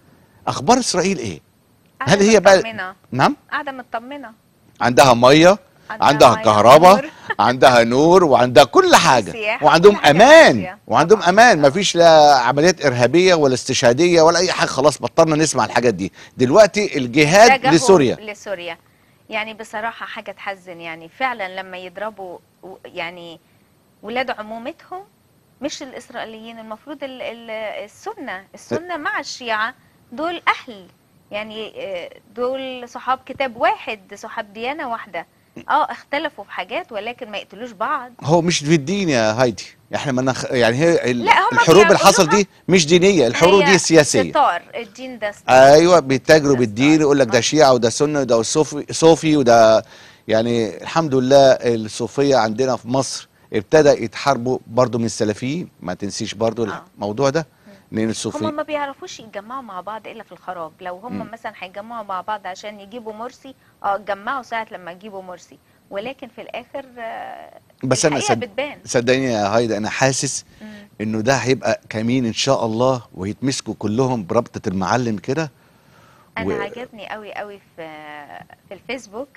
Speaker 1: اخبار اسرائيل ايه هل
Speaker 2: قاعدة
Speaker 1: هي بقى
Speaker 2: مطمنة.
Speaker 1: نعم
Speaker 2: قاعده مطمنه
Speaker 1: عندها ميه
Speaker 2: عندها
Speaker 1: عندها
Speaker 2: مية
Speaker 1: كهرباء
Speaker 2: ونور.
Speaker 1: عندها نور وعندها كل حاجه
Speaker 2: سياحة،
Speaker 1: وعندهم
Speaker 2: كل حاجة
Speaker 1: امان
Speaker 2: ماشية.
Speaker 1: وعندهم
Speaker 2: طبعاً.
Speaker 1: امان ما فيش لا عمليات ارهابيه ولا استشهاديه ولا اي حاجه خلاص بطلنا نسمع الحاجات دي دلوقتي الجهاد
Speaker 2: اتجهوا
Speaker 1: لسوريا
Speaker 2: لسوريا يعني بصراحة حاجة تحزن يعني فعلا لما يضربوا و- يعني ولاد عمومتهم مش الإسرائيليين المفروض ال- ال- السنة السنة مع الشيعة دول أهل يعني آه، دول صحاب كتاب واحد صحاب ديانة واحدة اه اختلفوا في حاجات ولكن ما يقتلوش بعض
Speaker 1: هو مش في الدين يا هايدي احنا ما نخ... يعني هي ال-
Speaker 2: لا، هما
Speaker 1: الحروب اللي حصل
Speaker 2: بيعملوها-
Speaker 1: دي مش دينيه الحروب
Speaker 2: هي
Speaker 1: دي سياسيه
Speaker 2: ستار الدين ده ستار
Speaker 1: ايوه بيتاجروا
Speaker 2: ده
Speaker 1: بالدين
Speaker 2: ستار.
Speaker 1: يقول لك ده شيعه وده سنه وده صوفي صوفي وده يعني الحمد لله الصوفيه عندنا في مصر ابتدى يتحاربوا برضو من السلفيين ما تنسيش برضو
Speaker 2: آه.
Speaker 1: الموضوع ده لان
Speaker 2: هم
Speaker 1: الصوفي
Speaker 2: ما بيعرفوش يتجمعوا مع بعض الا في الخراب لو هم
Speaker 1: مم.
Speaker 2: مثلا هيتجمعوا مع بعض عشان يجيبوا مرسي اه اتجمعوا ساعه لما يجيبوا مرسي ولكن في الاخر آه،
Speaker 1: بس انا
Speaker 2: الحقيقة
Speaker 1: صد...
Speaker 2: بتبان
Speaker 1: صدقني يا هايدا انا حاسس
Speaker 2: مم.
Speaker 1: انه ده هيبقى كمين ان شاء الله ويتمسكوا كلهم بربطه المعلم كده
Speaker 2: انا
Speaker 1: و-
Speaker 2: عجبني قوي قوي في في الفيسبوك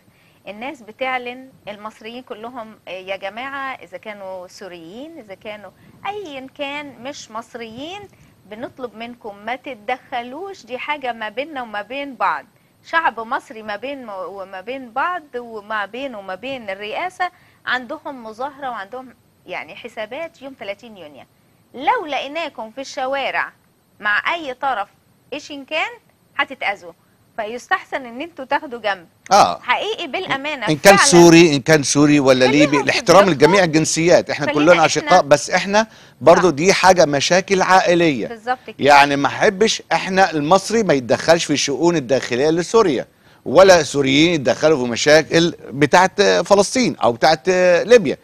Speaker 2: الناس بتعلن المصريين كلهم آه، يا جماعة إذا كانوا سوريين إذا كانوا أيا كان مش مصريين بنطلب منكم ما تتدخلوش دي حاجة ما بيننا وما بين بعض شعب مصري ما بين وما بين بعض وما بين وما بين الرئاسة عندهم مظاهرة وعندهم يعني حسابات يوم 30 يونيو لو لقيناكم في الشوارع مع أي طرف إيش إن كان هتتأذوا فيستحسن إن أنتوا تاخدوا جنب
Speaker 1: اه
Speaker 2: حقيقي بالامانه
Speaker 1: ان كان
Speaker 2: فعلاً
Speaker 1: سوري ان كان سوري ولا
Speaker 2: خليهم
Speaker 1: ليبي
Speaker 2: في
Speaker 1: الاحترام
Speaker 2: بلادهم.
Speaker 1: لجميع الجنسيات احنا
Speaker 2: خلينا
Speaker 1: كلنا
Speaker 2: إحنا-
Speaker 1: اشقاء بس احنا برضو
Speaker 2: آه.
Speaker 1: دي حاجه مشاكل عائليه
Speaker 2: بالظبط كده
Speaker 1: يعني ما احبش احنا المصري ما يتدخلش في الشؤون الداخليه لسوريا ولا سوريين يتدخلوا في مشاكل بتاعت فلسطين او بتاعت ليبيا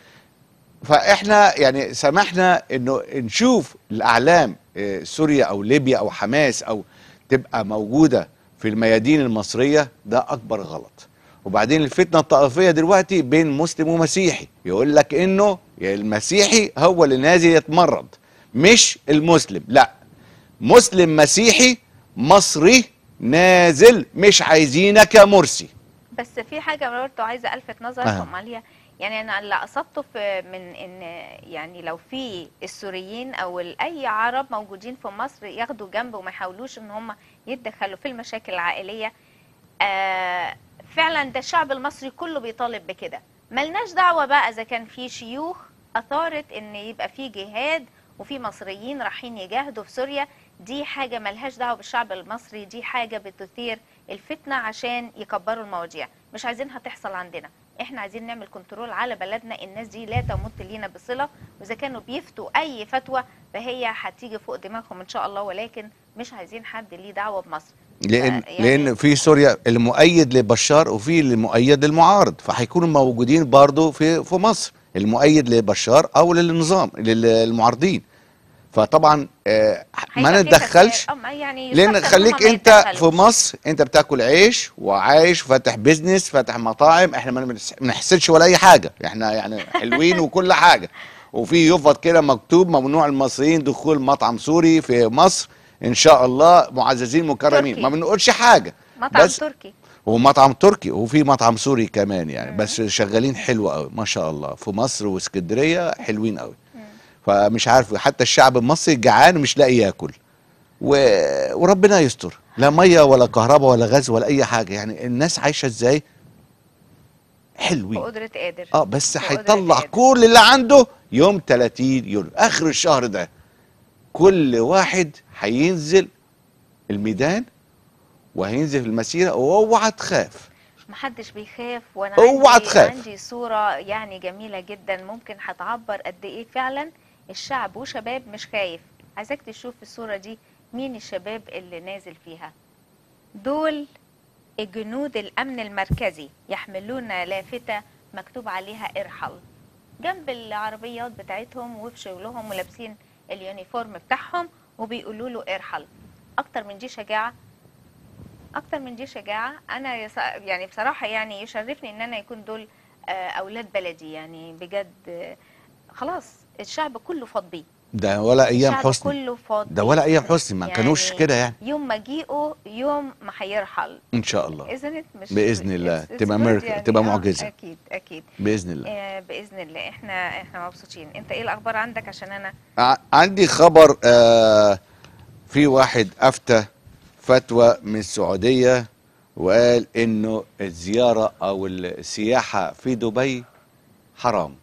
Speaker 1: فاحنا يعني سمحنا انه نشوف الاعلام آه، سوريا او ليبيا او حماس او تبقى موجوده في الميادين المصريه ده اكبر غلط وبعدين الفتنه الطائفيه دلوقتي بين مسلم ومسيحي يقول لك انه المسيحي هو اللي نازل يتمرد مش المسلم لا مسلم مسيحي مصري نازل مش عايزينك يا مرسي
Speaker 2: بس في حاجه برضه عايزه الفت نظركم عليها يعني انا اللي قصدته في من ان يعني لو في السوريين او اي عرب موجودين في مصر ياخدوا جنب وما يحاولوش ان هم يتدخلوا في المشاكل العائليه آه فعلا ده الشعب المصري كله بيطالب بكده ملناش دعوه بقى اذا كان في شيوخ اثارت ان يبقى في جهاد وفي مصريين رايحين يجاهدوا في سوريا دي حاجه ملهاش دعوه بالشعب المصري دي حاجه بتثير الفتنه عشان يكبروا المواضيع مش عايزينها تحصل عندنا احنا عايزين نعمل كنترول على بلدنا الناس دي لا تمت لينا بصله واذا كانوا بيفتوا اي فتوى فهي هتيجي فوق دماغهم ان شاء الله ولكن مش عايزين حد ليه دعوه بمصر
Speaker 1: لان
Speaker 2: آه، يعني-
Speaker 1: لان في سوريا المؤيد لبشار وفي المؤيد للمعارض فهيكونوا موجودين برضو في في مصر المؤيد لبشار او للنظام للمعارضين فطبعا آه ما
Speaker 2: هيبقى في
Speaker 1: نتدخلش
Speaker 2: خسائر. أم- يعني
Speaker 1: لان
Speaker 2: يستحسن إن هما
Speaker 1: خليك
Speaker 2: ما
Speaker 1: انت في
Speaker 2: يتدخلوش.
Speaker 1: مصر انت بتاكل عيش وعايش وفاتح بيزنس فاتح مطاعم احنا ما بنس- ما بنحسدش ولا اي حاجه احنا يعني حلوين وكل حاجه وفي يفط كده مكتوب ممنوع المصريين دخول مطعم سوري في مصر ان شاء الله معززين مكرمين
Speaker 2: تركي.
Speaker 1: ما بنقولش حاجه
Speaker 2: مطعم
Speaker 1: بس
Speaker 2: تركي
Speaker 1: ومطعم تركي وفي مطعم سوري كمان يعني بس شغالين حلو قوي ما شاء الله في مصر واسكندريه حلوين قوي فمش عارف حتى الشعب المصري جعان ومش لاقي ياكل و... وربنا يستر لا ميه ولا كهرباء ولا غاز ولا اي حاجه يعني الناس عايشه ازاي حلوين
Speaker 2: بقدره قادر
Speaker 1: اه بس
Speaker 2: بقدرة
Speaker 1: هيطلع
Speaker 2: قادر.
Speaker 1: كل اللي عنده يوم 30 يوليو اخر الشهر ده كل واحد هينزل الميدان وهينزل في المسيره واوعى تخاف
Speaker 2: محدش بيخاف وانا
Speaker 1: اوعى
Speaker 2: عندي
Speaker 1: تخاف.
Speaker 2: عندي صوره يعني جميله جدا ممكن هتعبر قد ايه فعلا الشعب وشباب مش خايف عايزاك تشوف الصوره دي مين الشباب اللي نازل فيها دول جنود الامن المركزي يحملون لافته مكتوب عليها ارحل جنب العربيات بتاعتهم وفي شغلهم ولابسين اليونيفورم بتاعهم وبيقولوا له ارحل اكتر من دي شجاعه اكتر من دي شجاعه انا يس- يعني بصراحه يعني يشرفني ان انا يكون دول آه، اولاد بلدي يعني بجد آه، خلاص الشعب كله فاض بيه
Speaker 1: ده ولا ايام
Speaker 2: الشعب
Speaker 1: حسني
Speaker 2: كله فاض
Speaker 1: ده
Speaker 2: بيه.
Speaker 1: ولا ايام حسني ما كانوش
Speaker 2: يعني
Speaker 1: كده يعني
Speaker 2: يوم مجيئه يوم ما هيرحل
Speaker 1: ان شاء الله
Speaker 2: اذن مش
Speaker 1: بإذن الله.
Speaker 2: it's- it's
Speaker 1: تبقى
Speaker 2: good
Speaker 1: ميرك- تبقى
Speaker 2: آه،
Speaker 1: معجزة.
Speaker 2: اكيد اكيد
Speaker 1: باذن الله
Speaker 2: آه، باذن الله احنا احنا مبسوطين انت ايه الاخبار عندك عشان انا
Speaker 1: ع- عندي خبر آه في واحد افتى فتوى من السعوديه وقال انه الزياره او السياحه في دبي حرام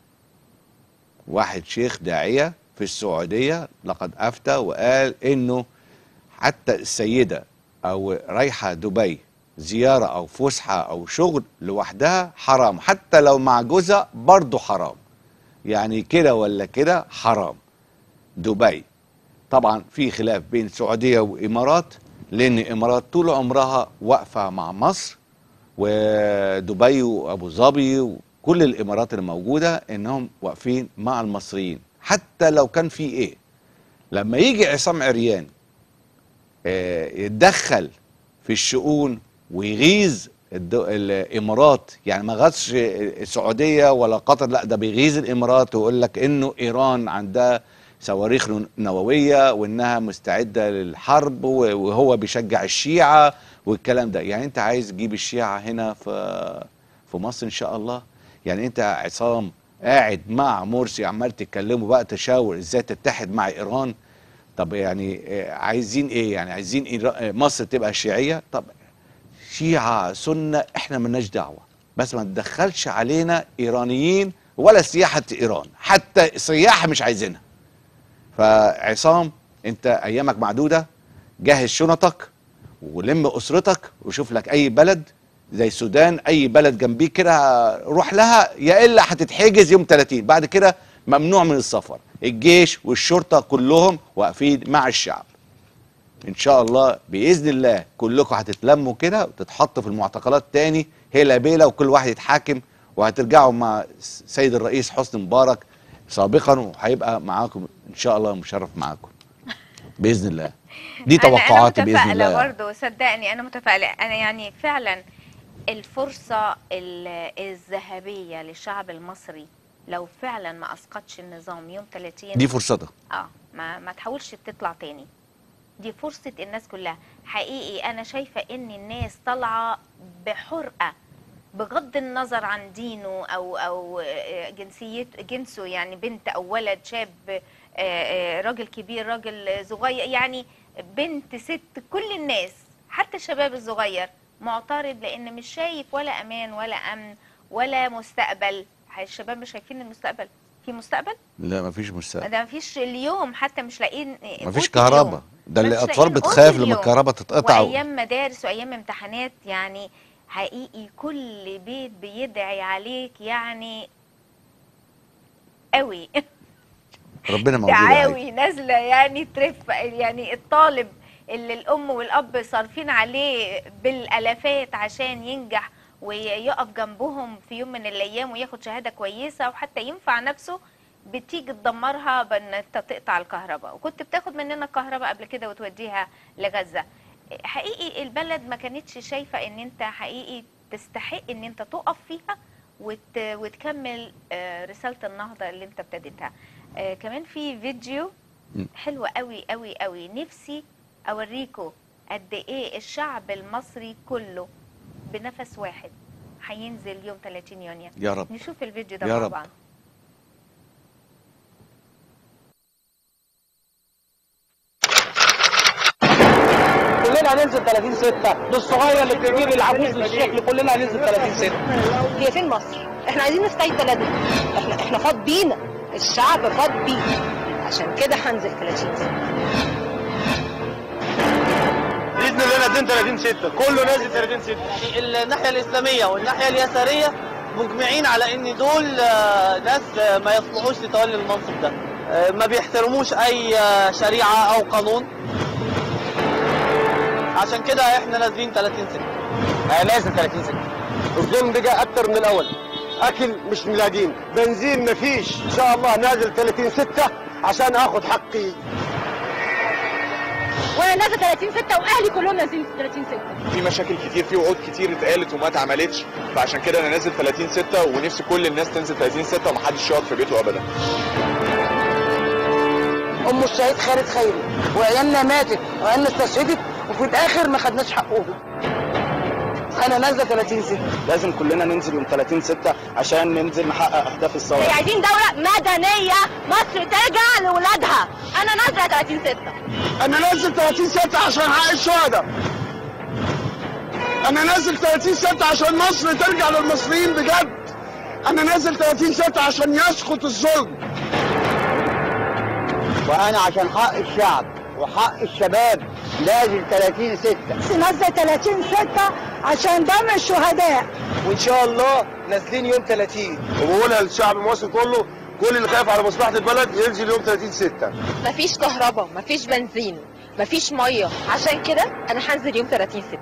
Speaker 1: واحد شيخ داعيه في السعوديه لقد افتى وقال انه حتى السيده او رايحه دبي زياره او فسحه او شغل لوحدها حرام حتى لو مع جوزها برضه حرام يعني كده ولا كده حرام دبي طبعا في خلاف بين السعوديه وامارات لان الامارات طول عمرها واقفه مع مصر ودبي وابو ظبي وكل الامارات اللي موجوده انهم واقفين مع المصريين حتى لو كان في ايه لما يجي عصام عريان آه، يتدخل في الشؤون ويغيظ الدو... الامارات يعني ما غاظش السعوديه ولا قطر لا ده بيغيظ الامارات ويقول لك انه ايران عندها صواريخ نوويه وانها مستعده للحرب و- وهو بيشجع الشيعه والكلام ده يعني انت عايز تجيب الشيعه هنا في في مصر ان شاء الله يعني انت يا عصام قاعد مع مرسي عمال تتكلموا بقى تشاور ازاي تتحد مع ايران طب يعني آه، عايزين ايه يعني عايزين إيرا- آه، مصر تبقى شيعيه طب شيعه سنه احنا ملناش دعوه بس ما تدخلش علينا ايرانيين ولا سياحه ايران حتى سياحه مش عايزينها فعصام انت ايامك معدوده جهز شنطك ولم اسرتك وشوف لك اي بلد زي السودان اي بلد جنبيك كده روح لها يا الا هتتحجز يوم 30 بعد كده ممنوع من السفر الجيش والشرطه كلهم واقفين مع الشعب ان شاء الله باذن الله كلكم هتتلموا كده وتتحطوا في المعتقلات تاني هيلا بيلا وكل واحد يتحاكم وهترجعوا مع سيد الرئيس حسني مبارك سابقا وهيبقى معاكم ان شاء الله مشرف معاكم باذن الله دي
Speaker 2: أنا- أنا
Speaker 1: توقعاتي باذن
Speaker 2: متفائلة
Speaker 1: الله
Speaker 2: برضه صدقني أنا متفائلة أنا يعني فعلا الفرصة ال- الذهبية للشعب المصري لو فعلا ما أسقطش النظام يوم 30
Speaker 1: دي فرصتها
Speaker 2: اه ما ما تحاولش تطلع تاني دي فرصة الناس كلها حقيقي أنا شايفة إن الناس طالعة بحرقة بغض النظر عن دينه أو أو آه، جنسيته جنسه يعني بنت أو ولد شاب آه، آه، راجل كبير راجل صغير يعني بنت ست كل الناس حتى الشباب الصغير معترض لأن مش شايف ولا أمان ولا أمن ولا مستقبل الشباب مش شايفين المستقبل في مستقبل
Speaker 1: لا مفيش مستقبل
Speaker 2: ده مفيش اليوم حتى مش لاقيين
Speaker 1: مفيش
Speaker 2: قوت
Speaker 1: كهرباء
Speaker 2: اليوم.
Speaker 1: ده
Speaker 2: مش
Speaker 1: الاطفال
Speaker 2: لاقيين قوت
Speaker 1: بتخاف لما
Speaker 2: اليوم.
Speaker 1: الكهرباء تتقطع
Speaker 2: وايام مدارس وايام امتحانات يعني حقيقي كل بيت بيدعي عليك يعني قوي
Speaker 1: ربنا موجود عليك.
Speaker 2: دعاوي نازله يعني ترف يعني الطالب اللي الام والاب صارفين عليه بالالافات عشان ينجح ويقف جنبهم في يوم من الايام وياخد شهاده كويسه وحتى ينفع نفسه بتيجي تدمرها بان انت تقطع الكهرباء وكنت بتاخد مننا الكهرباء قبل كده وتوديها لغزه حقيقي البلد ما كانتش شايفه ان انت حقيقي تستحق ان انت تقف فيها وت... وتكمل آه، رساله النهضه اللي انت ابتديتها آه، كمان في فيديو
Speaker 1: م.
Speaker 2: حلو قوي قوي قوي نفسي اوريكم قد ايه الشعب المصري كله بنفس واحد هينزل يوم 30 يونيو
Speaker 1: يا رب
Speaker 2: نشوف الفيديو ده
Speaker 1: يا
Speaker 2: مع
Speaker 1: رب.
Speaker 2: بعض
Speaker 9: كلنا هننزل 30 6 للصغير للكبير للعجوز للشيخ كلنا هننزل 30 6
Speaker 10: هي فين مصر؟ احنا عايزين نستعيد بلدنا احنا احنا فاض بينا الشعب فاض بينا عشان كده هنزل 30 سنة
Speaker 9: باذن الله نازلين 30 6 كله نازل 30 6 يعني الناحيه الاسلاميه والناحيه اليساريه مجمعين على ان دول آه، ناس آه، ما يصلحوش لتولي المنصب ده آه، ما بيحترموش اي آه، شريعه او قانون عشان كده احنا نازلين 30 6 انا نازل 30 6 الظلم ده جاء اكتر من الاول اكل مش ملاقين بنزين مفيش ان شاء الله نازل 30 6 عشان اخد حقي
Speaker 10: وانا نازل 30 6 واهلي كلهم نازلين 30 6
Speaker 11: في مشاكل كتير في وعود كتير اتقالت وما اتعملتش فعشان كده انا نازل 30 6 ونفسي كل الناس تنزل 30 6 ومحدش يقعد في بيته ابدا
Speaker 9: ام الشهيد خالد خيري وعيالنا ماتت وعيالنا استشهدت وفي الاخر ما خدناش حقهم انا نازله 30 6 لازم كلنا ننزل يوم 30 6 عشان ننزل نحقق اهداف الثوره
Speaker 10: هي عايزين دولة مدنية مصر ترجع لولادها انا نازلة 30 6
Speaker 9: انا نازل 30 6 عشان حق الشهداء انا نازل 30 6 عشان مصر ترجع للمصريين بجد انا نازل 30 6 عشان يسقط الظلم وانا عشان حق الشعب وحق الشباب نازل 30 6
Speaker 10: نازلة 30 6 عشان دم الشهداء
Speaker 9: وان شاء الله نازلين يوم 30 وبقولها للشعب المصري كله كل اللي خايف على مصلحه البلد ينزل يوم 30 6
Speaker 10: مفيش كهرباء مفيش بنزين مفيش ميه عشان كده انا هنزل يوم 30 6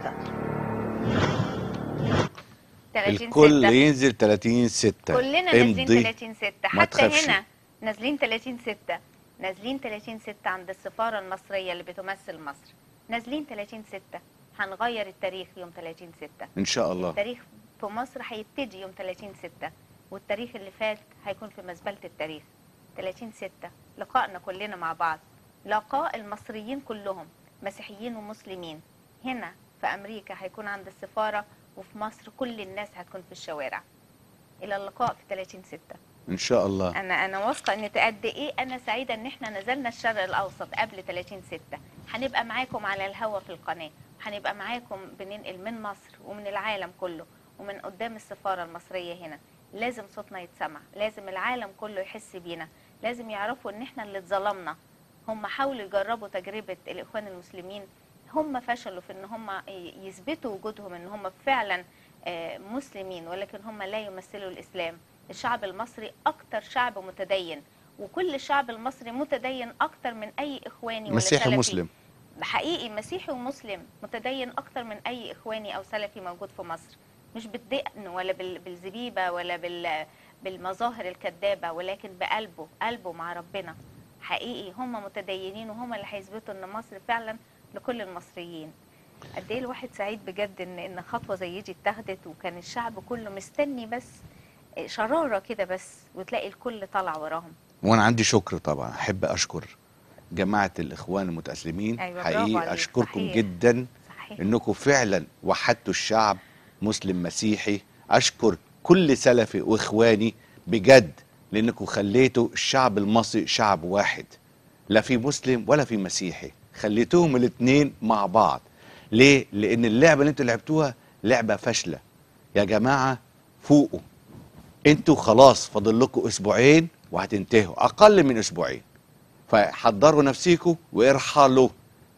Speaker 2: 30
Speaker 1: الكل
Speaker 2: 6
Speaker 1: ينزل 30 6
Speaker 2: كلنا نازلين 30 6
Speaker 1: ما
Speaker 2: حتى
Speaker 1: تخافش.
Speaker 2: هنا نازلين 30 6 نازلين 30 6 عند السفارة المصرية اللي بتمثل مصر نازلين 30 6 هنغير التاريخ يوم 30 6
Speaker 1: ان شاء الله
Speaker 2: التاريخ في مصر هيبتدي يوم 30 6 والتاريخ اللي فات هيكون في مزبلة التاريخ 30 6 لقائنا كلنا مع بعض لقاء المصريين كلهم مسيحيين ومسلمين هنا في أمريكا هيكون عند السفارة وفي مصر كل الناس هتكون في الشوارع الى اللقاء في 30 6
Speaker 1: ان شاء الله
Speaker 2: انا انا واثقه ان قد ايه انا سعيده ان احنا نزلنا الشرق الاوسط قبل 30 6 هنبقى معاكم على الهوا في القناه هنبقى معاكم بننقل من مصر ومن العالم كله ومن قدام السفاره المصريه هنا لازم صوتنا يتسمع لازم العالم كله يحس بينا لازم يعرفوا ان احنا اللي اتظلمنا هم حاولوا يجربوا تجربه الاخوان المسلمين هم فشلوا في ان هم يثبتوا وجودهم ان هم فعلا آه، مسلمين ولكن هم لا يمثلوا الاسلام الشعب المصري اكتر شعب متدين وكل الشعب المصري متدين اكتر من اي اخواني ولا
Speaker 1: مسيحي
Speaker 2: سلفي.
Speaker 1: مسلم
Speaker 2: حقيقي مسيحي ومسلم متدين اكتر من اي اخواني او سلفي موجود في مصر مش بالدقن ولا بال- بالزبيبه ولا بال بالمظاهر الكذابه ولكن بقلبه قلبه مع ربنا حقيقي هم متدينين وهم اللي هيثبتوا ان مصر فعلا لكل المصريين قد ايه الواحد سعيد بجد ان ان خطوه زي دي اتخذت وكان الشعب كله مستني بس شراره كده بس وتلاقي الكل طالع وراهم
Speaker 1: وانا عندي شكر طبعا احب اشكر جماعه الاخوان المتاسلمين
Speaker 2: أيوة، برافو
Speaker 1: حقيقي
Speaker 2: عليك،
Speaker 1: اشكركم
Speaker 2: صحيح.
Speaker 1: جدا
Speaker 2: صحيح.
Speaker 1: انكم فعلا وحدتوا الشعب مسلم مسيحي اشكر كل سلفي واخواني بجد لانكم خليتوا الشعب المصري شعب واحد لا في مسلم ولا في مسيحي خليتوهم الاثنين مع بعض ليه لان اللعبه اللي انتوا لعبتوها لعبه فاشله يا جماعه فوقوا انتوا خلاص فاضل لكم اسبوعين وهتنتهوا اقل من اسبوعين فحضروا نفسيكم وارحلوا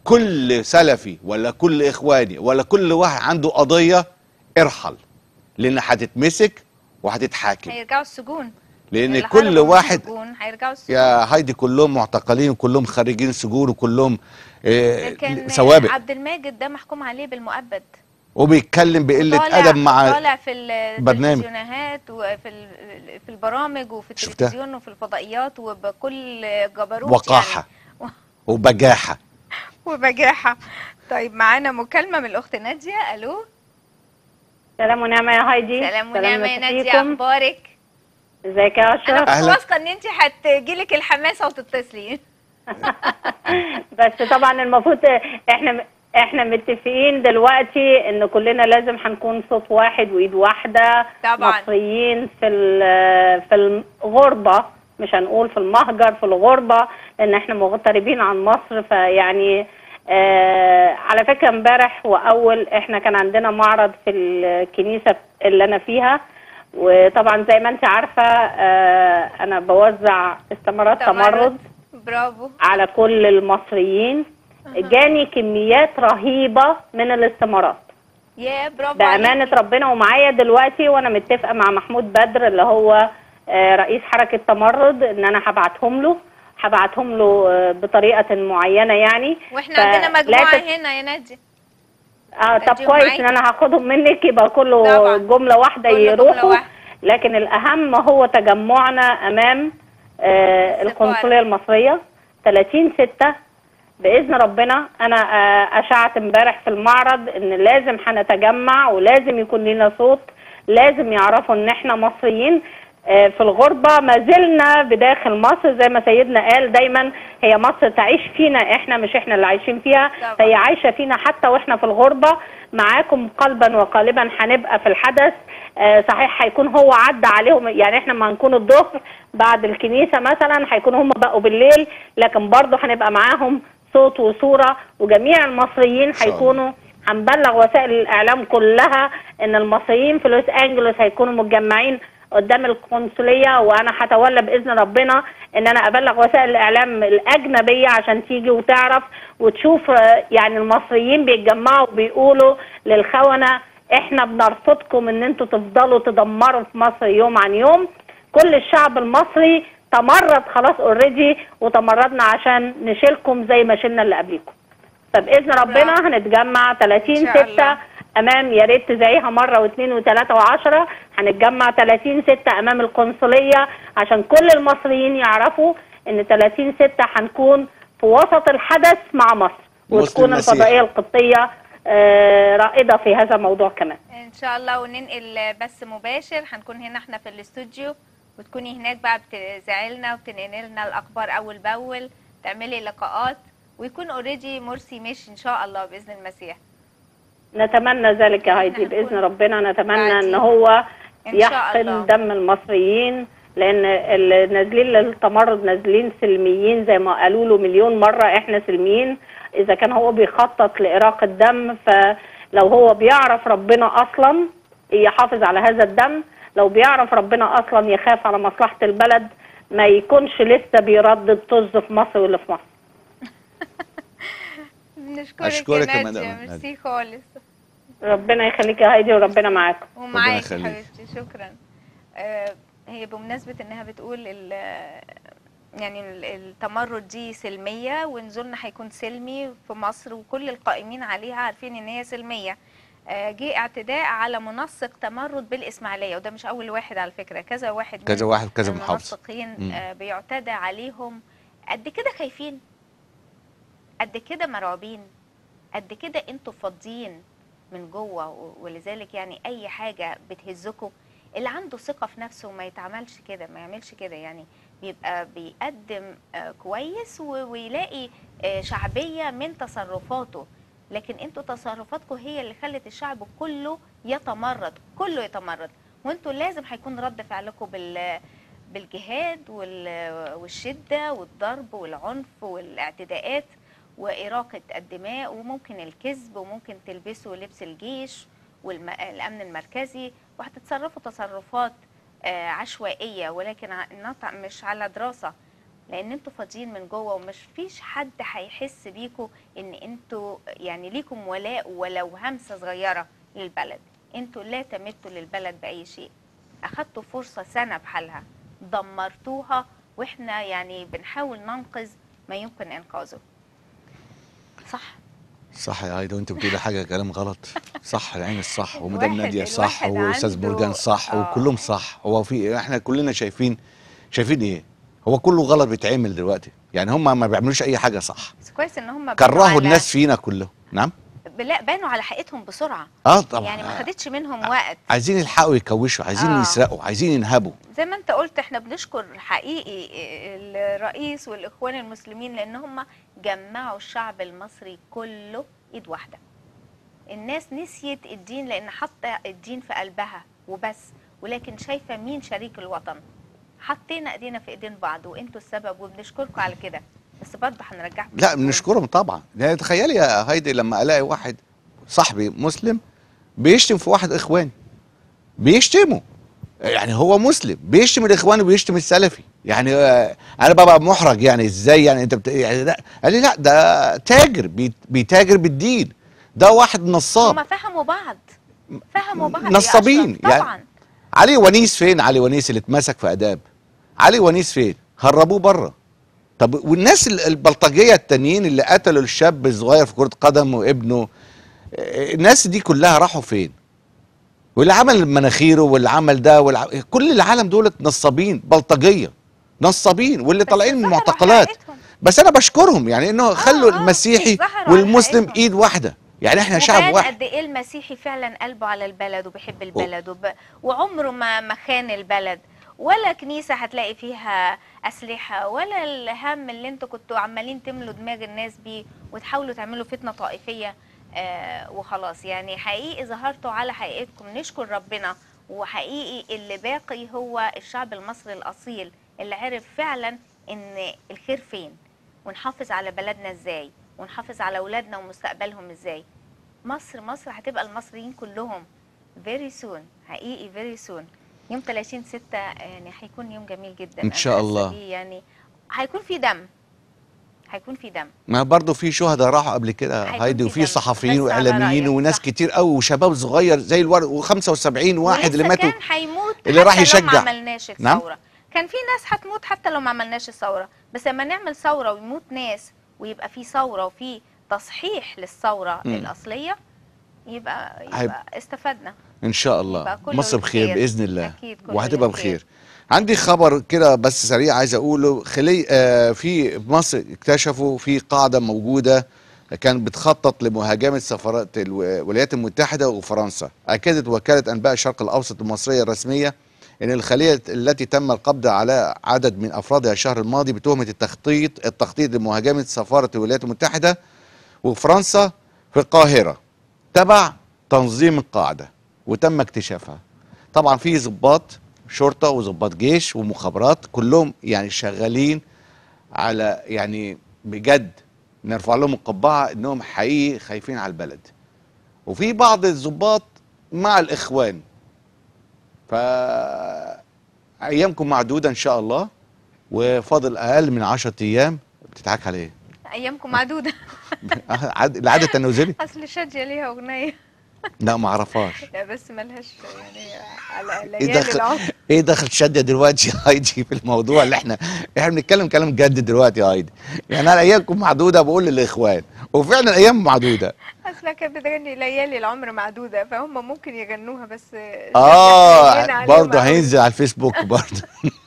Speaker 1: كل سلفي ولا كل اخواني ولا كل واحد عنده قضيه ارحل لان هتتمسك وهتتحاكم
Speaker 2: هيرجعوا السجون
Speaker 1: لان
Speaker 2: اللي
Speaker 1: كل
Speaker 2: هربوا من
Speaker 1: واحد
Speaker 2: السجون هيرجعوا السجون
Speaker 1: يا هايدي كلهم معتقلين وكلهم خارجين سجون وكلهم آه،
Speaker 2: كان
Speaker 1: سوابق
Speaker 2: عبد الماجد ده محكوم عليه بالمؤبد
Speaker 1: وبيتكلم بقله
Speaker 2: طالع-
Speaker 1: ادب مع
Speaker 2: طالع في
Speaker 1: برنامج.
Speaker 2: التلفزيونات وفي ال- في البرامج وفي
Speaker 1: شفتها؟
Speaker 2: التلفزيون وفي الفضائيات وبكل جبروت
Speaker 1: وقاحه
Speaker 2: يعني
Speaker 1: وبجاحه
Speaker 2: وبجاحه طيب معانا مكالمه من الاخت ناديه الو
Speaker 12: سلام ونعمة يا هايدي
Speaker 2: سلام ونعمه يا ناديه
Speaker 12: مساكيكم.
Speaker 2: اخبارك
Speaker 12: ازيك يا
Speaker 2: انا
Speaker 12: اشرف
Speaker 2: كنت واثقه ان انت هتجيلك الحماسه وتتصلي
Speaker 12: بس طبعا المفروض احنا احنا متفقين دلوقتي ان كلنا لازم هنكون صوت واحد وايد واحده
Speaker 2: طبعاً.
Speaker 12: مصريين في ال- في الغربه مش هنقول في المهجر في الغربه لان احنا مغتربين عن مصر فيعني آه على فكره امبارح واول احنا كان عندنا معرض في الكنيسه اللي انا فيها وطبعا زي ما انت عارفه آه انا بوزع استمارات
Speaker 2: تمرد.
Speaker 12: تمرد
Speaker 2: برافو
Speaker 12: على كل المصريين جاني كميات رهيبة من الاستمارات
Speaker 2: يا برافو
Speaker 12: بأمانة
Speaker 2: عليكي.
Speaker 12: ربنا ومعايا دلوقتي وأنا متفقة مع محمود بدر اللي هو آه، رئيس حركة تمرد إن أنا هبعتهم له هبعتهم له آه، بطريقة معينة يعني
Speaker 2: واحنا
Speaker 12: ف-
Speaker 2: عندنا
Speaker 12: لا
Speaker 2: مجموعه
Speaker 12: تت-
Speaker 2: هنا يا ناديه
Speaker 12: اه طب
Speaker 2: تديهم
Speaker 12: كويس
Speaker 2: معاكي.
Speaker 12: ان انا هاخدهم منك يبقى كله
Speaker 2: طبعاً.
Speaker 12: جمله واحده
Speaker 2: كله جملة
Speaker 12: يروحوا
Speaker 2: واحدة.
Speaker 12: لكن الاهم هو تجمعنا امام آه القنصليه المصريه 30 6 باذن ربنا انا آه اشعت امبارح في المعرض ان لازم هنتجمع ولازم يكون لنا صوت لازم يعرفوا ان احنا مصريين آه، في الغربة ما زلنا بداخل مصر زي ما سيدنا قال دايما هي مصر تعيش فينا احنا مش احنا اللي عايشين فيها
Speaker 2: طبعا.
Speaker 12: فهي عايشة فينا حتى واحنا في الغربة معاكم قلبا وقالبا هنبقى في الحدث آه، صحيح هيكون هو عدى عليهم يعني احنا ما نكون الظهر بعد الكنيسة مثلا هيكونوا هم بقوا بالليل لكن برضه هنبقى معاهم صوت وصورة وجميع المصريين
Speaker 1: شاء الله.
Speaker 12: هيكونوا هنبلغ وسائل الاعلام كلها ان المصريين في لوس انجلوس هيكونوا متجمعين قدام القنصليه وانا هتولى باذن ربنا ان انا ابلغ وسائل الاعلام الاجنبيه عشان تيجي وتعرف وتشوف آه، يعني المصريين بيتجمعوا وبيقولوا للخونه احنا بنرفضكم ان انتوا تفضلوا تدمروا في مصر يوم عن يوم كل الشعب المصري تمرد خلاص اوريدي وتمردنا عشان نشيلكم زي ما شلنا اللي قبليكم فباذن ربنا هنتجمع 30
Speaker 2: إن شاء
Speaker 12: 6
Speaker 2: الله.
Speaker 12: امام يا ريت تزعيها مره واثنين وثلاثه وعشرة هنتجمع 30 6 امام القنصليه عشان كل المصريين يعرفوا ان 30 6 هنكون في وسط الحدث مع مصر
Speaker 1: مسلم
Speaker 12: وتكون
Speaker 1: مسيحي.
Speaker 12: الفضائيه القبطيه آه، رائده في هذا الموضوع كمان
Speaker 2: ان شاء الله وننقل بث مباشر هنكون هنا احنا في الاستوديو وتكوني هناك بقى بتذاعي لنا وبتنقلي لنا الاخبار اول باول تعملي لقاءات ويكون اوريدي مرسي ماشي ان شاء الله باذن المسيح
Speaker 12: نتمنى ذلك يا هايدي باذن ربنا نتمنى ان هو
Speaker 2: إن شاء
Speaker 12: يحقن
Speaker 2: الله.
Speaker 12: دم المصريين لان اللي نازلين للتمرد نازلين سلميين زي ما قالوا له مليون مره احنا سلميين اذا كان هو بيخطط لاراقه دم فلو هو بيعرف ربنا اصلا يحافظ على هذا الدم لو بيعرف ربنا اصلا يخاف على مصلحه البلد ما يكونش لسه بيردد طز في مصر واللي في مصر
Speaker 2: بنشكرك
Speaker 1: أشكرك
Speaker 2: يا
Speaker 1: يا
Speaker 2: نادية
Speaker 1: مدام
Speaker 2: ميرسي خالص
Speaker 12: ربنا يخليك يا هايدي وربنا معاكم
Speaker 2: ومعاكي
Speaker 1: يخليك.
Speaker 2: حبيبتي شكرا آه، هي بمناسبة انها بتقول ال يعني ال- التمرد دي سلمية ونزولنا هيكون سلمي في مصر وكل القائمين عليها عارفين ان هي سلمية آه، جه اعتداء على منسق تمرد بالاسماعيلية وده مش اول واحد على فكرة كذا واحد
Speaker 1: كذا
Speaker 2: من
Speaker 1: واحد كذا محافظة
Speaker 2: المنسقين
Speaker 1: مم.
Speaker 2: آه، بيعتدى عليهم قد كده خايفين قد كده مرعوبين قد كده انتوا فاضيين من جوه و- ولذلك يعني اي حاجه بتهزكم اللي عنده ثقه في نفسه ما يتعملش كده ما يعملش كده يعني بيبقى بيقدم آه، كويس و- ويلاقي آه، شعبيه من تصرفاته لكن انتوا تصرفاتكم هي اللي خلت الشعب كله يتمرد كله يتمرد وانتوا لازم هيكون رد فعلكم بال بالجهاد وال- والشده والضرب والعنف والاعتداءات وإراقة الدماء وممكن الكذب وممكن تلبسوا لبس الجيش والأمن المركزي وهتتصرفوا تصرفات آه، عشوائية ولكن ع- نط- مش على دراسة لأن انتوا فاضيين من جوه ومش فيش حد هيحس بيكوا إن انتوا يعني ليكم ولاء ولو همسة صغيرة للبلد انتوا لا تمتوا للبلد بأي شيء أخدتوا فرصة سنة بحالها دمرتوها واحنا يعني بنحاول ننقذ ما يمكن إنقاذه صح
Speaker 1: صح يا هايدا وانت بتقولي حاجه كلام غلط صح العين الصح ومدام
Speaker 2: الواحد-
Speaker 1: ناديه صح
Speaker 2: الواحد
Speaker 1: واستاذ
Speaker 2: عنده-
Speaker 1: مرجان صح
Speaker 2: آه.
Speaker 1: وكلهم صح هو في احنا كلنا شايفين شايفين ايه هو كله غلط بيتعمل دلوقتي يعني هم ما بيعملوش اي حاجه صح
Speaker 2: بس كويس ان هم
Speaker 1: كرهوا الناس فينا كلهم نعم
Speaker 2: لا بانوا على حقيقتهم بسرعه
Speaker 1: اه طبعا
Speaker 2: يعني ما خدتش منهم وقت
Speaker 1: عايزين يلحقوا يكوشوا عايزين
Speaker 2: آه.
Speaker 1: يسرقوا عايزين ينهبوا
Speaker 2: زي ما انت قلت احنا بنشكر حقيقي الرئيس والاخوان المسلمين لان هم جمعوا الشعب المصري كله ايد واحده الناس نسيت الدين لان حاطه الدين في قلبها وبس ولكن شايفه مين شريك الوطن حطينا ايدينا في ايدين بعض وانتوا السبب وبنشكركم على كده بس برضه هنرجعكم
Speaker 1: لا بنشكرهم طبعا يعني تخيلي يا هايدي لما الاقي واحد صاحبي مسلم بيشتم في واحد اخواني بيشتمه يعني هو مسلم بيشتم الاخوان وبيشتم السلفي يعني آه، انا ببقى محرج يعني ازاي يعني انت بت... يعني لا قال لي لا ده تاجر بي... بيتاجر بالدين ده واحد نصاب
Speaker 2: هم فهموا بعض فهموا بعض يا
Speaker 1: نصابين
Speaker 2: أشرف، طبعا
Speaker 1: يعني علي ونيس فين علي ونيس اللي اتمسك في اداب علي ونيس فين هربوه بره طب والناس ال- البلطجيه التانيين اللي قتلوا الشاب الصغير في كره قدم وابنه آه، الناس دي كلها راحوا فين واللي عمل مناخيره واللي عمل ده والع... كل العالم دولت نصابين بلطجيه نصابين واللي طالعين من المعتقلات بس انا بشكرهم يعني انه خلوا المسيحي
Speaker 2: ظهروا على
Speaker 1: والمسلم
Speaker 2: حقيقتهم.
Speaker 1: ايد واحده يعني احنا شعب
Speaker 2: وبان
Speaker 1: واحد
Speaker 2: قد ايه المسيحي فعلا قلبه على البلد وبيحب البلد وب... وعمره ما ما خان البلد ولا كنيسه هتلاقي فيها اسلحه ولا الهم اللي انتوا كنتوا عمالين تملوا دماغ الناس بيه وتحاولوا تعملوا فتنه طائفيه آه وخلاص يعني حقيقي ظهرتوا على حقيقتكم نشكر ربنا وحقيقي اللي باقي هو الشعب المصري الاصيل اللي عرف فعلا ان الخير فين ونحافظ على بلدنا ازاي ونحافظ على اولادنا ومستقبلهم ازاي مصر مصر هتبقى المصريين كلهم very soon حقيقي very soon يوم 30 6 يعني هيكون يوم جميل جدا
Speaker 1: إن شاء
Speaker 2: أنا حاسة
Speaker 1: الله.
Speaker 2: بيه يعني هيكون في دم هيكون في دم
Speaker 1: ما برضه في شهداء راحوا قبل كده
Speaker 2: هيكون
Speaker 1: هايدي
Speaker 2: في
Speaker 1: وفي
Speaker 2: دم.
Speaker 1: صحفيين
Speaker 2: بس على
Speaker 1: واعلاميين
Speaker 2: رأيك،
Speaker 1: وناس
Speaker 2: صح.
Speaker 1: كتير قوي وشباب صغير زي الورد و75 واحد اللي
Speaker 2: ولسه
Speaker 1: ماتوا
Speaker 2: كان هيموت
Speaker 1: اللي راح
Speaker 2: حتى لو
Speaker 1: يشجع.
Speaker 2: ما عملناش
Speaker 1: نعم.
Speaker 2: الثوره كان في ناس هتموت حتى لو ما عملناش الثوره بس لما نعمل ثوره ويموت ناس ويبقى في ثوره وفي تصحيح للثوره
Speaker 1: مم.
Speaker 2: الاصليه يبقى
Speaker 1: هيبقى-
Speaker 2: يبقى استفدنا
Speaker 1: ان شاء الله
Speaker 2: يبقى كله
Speaker 1: مصر بخير
Speaker 2: بالخير.
Speaker 1: باذن الله
Speaker 2: أكيد كله
Speaker 1: وهتبقى
Speaker 2: بالخير.
Speaker 1: بخير عندي خبر كده بس سريع عايز اقوله خلي آه في مصر اكتشفوا في قاعده موجوده كان بتخطط لمهاجمه سفارات الولايات المتحده وفرنسا اكدت وكاله انباء الشرق الاوسط المصريه الرسميه ان الخليه التي تم القبض على عدد من افرادها الشهر الماضي بتهمه التخطيط التخطيط لمهاجمه سفاره الولايات المتحده وفرنسا في القاهره تبع تنظيم القاعده وتم اكتشافها طبعا في ضباط شرطه وضباط جيش ومخابرات كلهم يعني شغالين على يعني بجد نرفع لهم القبعه انهم حقيقي خايفين على البلد وفي بعض الضباط مع الاخوان ف ايامكم معدوده ان شاء الله وفاضل اقل من 10 ايام بتضحك على ايه؟
Speaker 2: ايامكم معدوده
Speaker 1: عد- العاده التنازلي؟
Speaker 2: اصل شاديه ليها اغنيه
Speaker 1: لا ما اعرفهاش
Speaker 2: لا بس ملهاش يعني على
Speaker 1: ايه
Speaker 2: ليالي
Speaker 1: دخل
Speaker 2: العمر
Speaker 1: ايه دخل شاديه دلوقتي يا هايدي في الموضوع اللي احنا احنا بنتكلم كلام جد دلوقتي يا هايدي يعني انا ايامكم معدوده بقول للاخوان وفعلا ايام معدوده
Speaker 2: اصلا كانت بتغني ليالي العمر معدوده فهم ممكن يغنوها بس جايين
Speaker 1: اه
Speaker 2: عليهم
Speaker 1: برضه
Speaker 2: أوي.
Speaker 1: هينزل على الفيسبوك برضه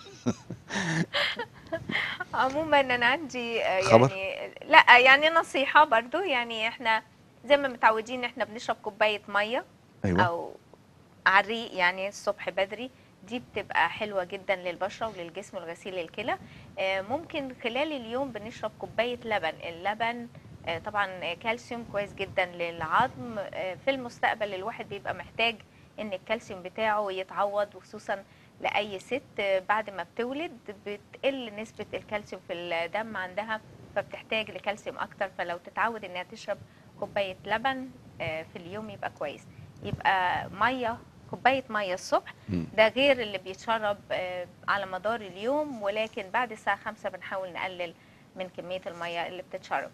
Speaker 2: عموما انا عندي آه،
Speaker 1: خبر؟
Speaker 2: يعني لا يعني نصيحه برضو يعني احنا زي ما متعودين احنا بنشرب كوبايه ميه
Speaker 1: أيوة.
Speaker 2: او على الريق يعني الصبح بدري دي بتبقى حلوه جدا للبشره وللجسم والغسيل الكلى آه، ممكن خلال اليوم بنشرب كوبايه لبن اللبن آه، طبعا كالسيوم كويس جدا للعظم آه، في المستقبل الواحد بيبقى محتاج ان الكالسيوم بتاعه يتعوض وخصوصا لاي ست آه، بعد ما بتولد بتقل نسبه الكالسيوم في الدم عندها فبتحتاج لكالسيوم اكتر فلو تتعود انها تشرب كوبايه لبن آه، في اليوم يبقى كويس يبقى ميه كوبايه ميه الصبح
Speaker 1: مم.
Speaker 2: ده غير اللي بيتشرب آه، على مدار اليوم ولكن بعد الساعه 5 بنحاول نقلل من كميه الميه اللي بتتشرب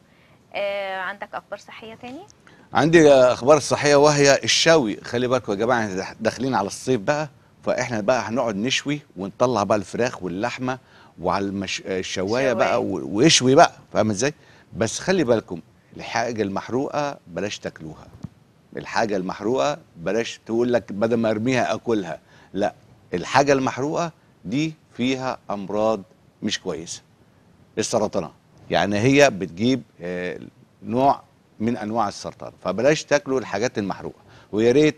Speaker 2: آه، عندك اخبار صحيه تاني
Speaker 1: عندي اخبار صحيه وهي الشوي خلي بالكم يا جماعه احنا داخلين على الصيف بقى فاحنا بقى هنقعد نشوي ونطلع بقى الفراخ واللحمه وعلى المش... الشوايه بقى و... ويشوي بقى فاهم ازاي بس خلي بالكم الحاجه المحروقه بلاش تاكلوها الحاجه المحروقه بلاش تقول لك بدل ما ارميها اكلها لا الحاجه المحروقه دي فيها امراض مش كويسه السرطانات يعني هي بتجيب آه، نوع من انواع السرطان فبلاش تاكلوا الحاجات المحروقه ويا ريت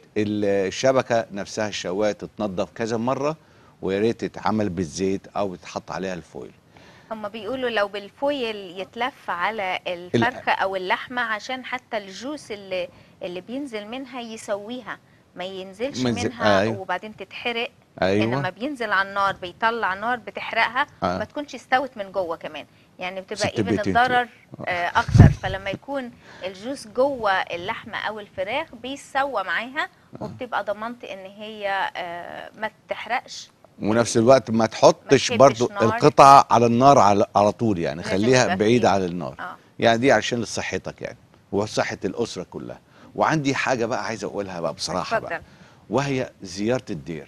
Speaker 1: الشبكه نفسها الشوايه تتنضف كذا مره ويا ريت تتعمل بالزيت او تتحط عليها الفويل
Speaker 2: هم بيقولوا لو بالفويل يتلف على الفرخه او اللحمه عشان حتى الجوس اللي اللي بينزل منها يسويها ما ينزلش
Speaker 1: ما ينزل-
Speaker 2: منها
Speaker 1: أيوة.
Speaker 2: وبعدين تتحرق
Speaker 1: أيوة.
Speaker 2: انما بينزل على النار بيطلع نار بتحرقها
Speaker 1: آه.
Speaker 2: ما تكونش استوت من جوه كمان يعني بتبقى
Speaker 1: ست
Speaker 2: ايه من
Speaker 1: بيتين
Speaker 2: الضرر آه اكتر فلما يكون الجوس جوه اللحمه او الفراخ بيسوى معاها وبتبقى ضمنت ان هي آه ما تحرقش
Speaker 1: ونفس الوقت ما تحطش
Speaker 2: تحبش
Speaker 1: برضو
Speaker 2: نار.
Speaker 1: القطعه على النار على, على طول يعني
Speaker 2: لازم
Speaker 1: خليها
Speaker 2: يبقى
Speaker 1: بعيده
Speaker 2: فيه.
Speaker 1: عن النار
Speaker 2: آه.
Speaker 1: يعني دي عشان صحتك يعني وصحه الاسره كلها وعندي حاجه بقى عايز اقولها بقى بصراحه بقى
Speaker 2: اتفضل
Speaker 1: وهي زياره الدير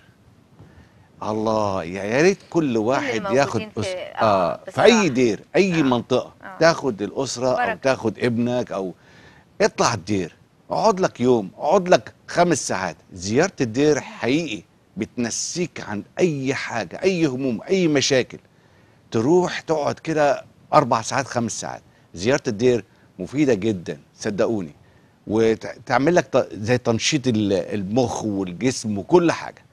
Speaker 1: الله يا يا ريت كل واحد
Speaker 2: الموجودين
Speaker 1: ياخد
Speaker 2: في-
Speaker 1: أس...
Speaker 2: آه،
Speaker 1: اه في
Speaker 2: بصراحة.
Speaker 1: اي دير اي منطقه
Speaker 2: آه.
Speaker 1: تاخد الاسره او
Speaker 2: بركة.
Speaker 1: تاخد ابنك او اطلع الدير اقعد لك يوم اقعد لك خمس ساعات زياره الدير حقيقي بتنسيك عن اي حاجه اي هموم اي مشاكل تروح تقعد كده اربع ساعات خمس ساعات زياره الدير مفيده جدا صدقوني وتعمل لك ت- زي تنشيط ال- المخ والجسم وكل حاجه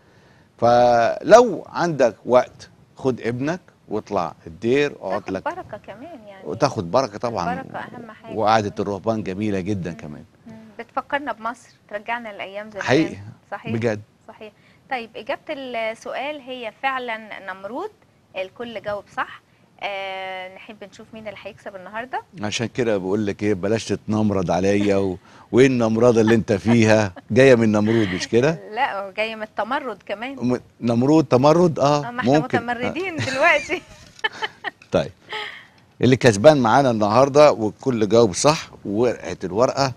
Speaker 1: فلو عندك وقت خد ابنك واطلع الدير اقعد لك
Speaker 2: بركه كمان يعني
Speaker 1: وتاخد بركه طبعا
Speaker 2: البركه اهم حاجه
Speaker 1: وقعده الرهبان جميله جدا كمان
Speaker 2: بتفكرنا بمصر ترجعنا لايام زمان
Speaker 1: حقيقي
Speaker 2: صحيح
Speaker 1: بجد
Speaker 2: صحيح طيب اجابه السؤال هي فعلا نمرود الكل جاوب صح آه نحب نشوف مين اللي هيكسب النهارده
Speaker 1: عشان كده بقول لك ايه بلاش تتنمرض عليا و... وايه النمرضه اللي انت فيها جايه من نمرود مش كده
Speaker 2: لا هو جاي من التمرد كمان
Speaker 1: م- نمرود تمرد اه
Speaker 2: آه، ما احنا
Speaker 1: ممكن
Speaker 2: متمردين دلوقتي
Speaker 1: طيب اللي كسبان معانا النهارده والكل جاوب صح وورقه الورقه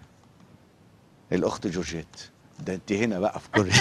Speaker 1: الاخت جورجيت ده انت هنا بقى في كل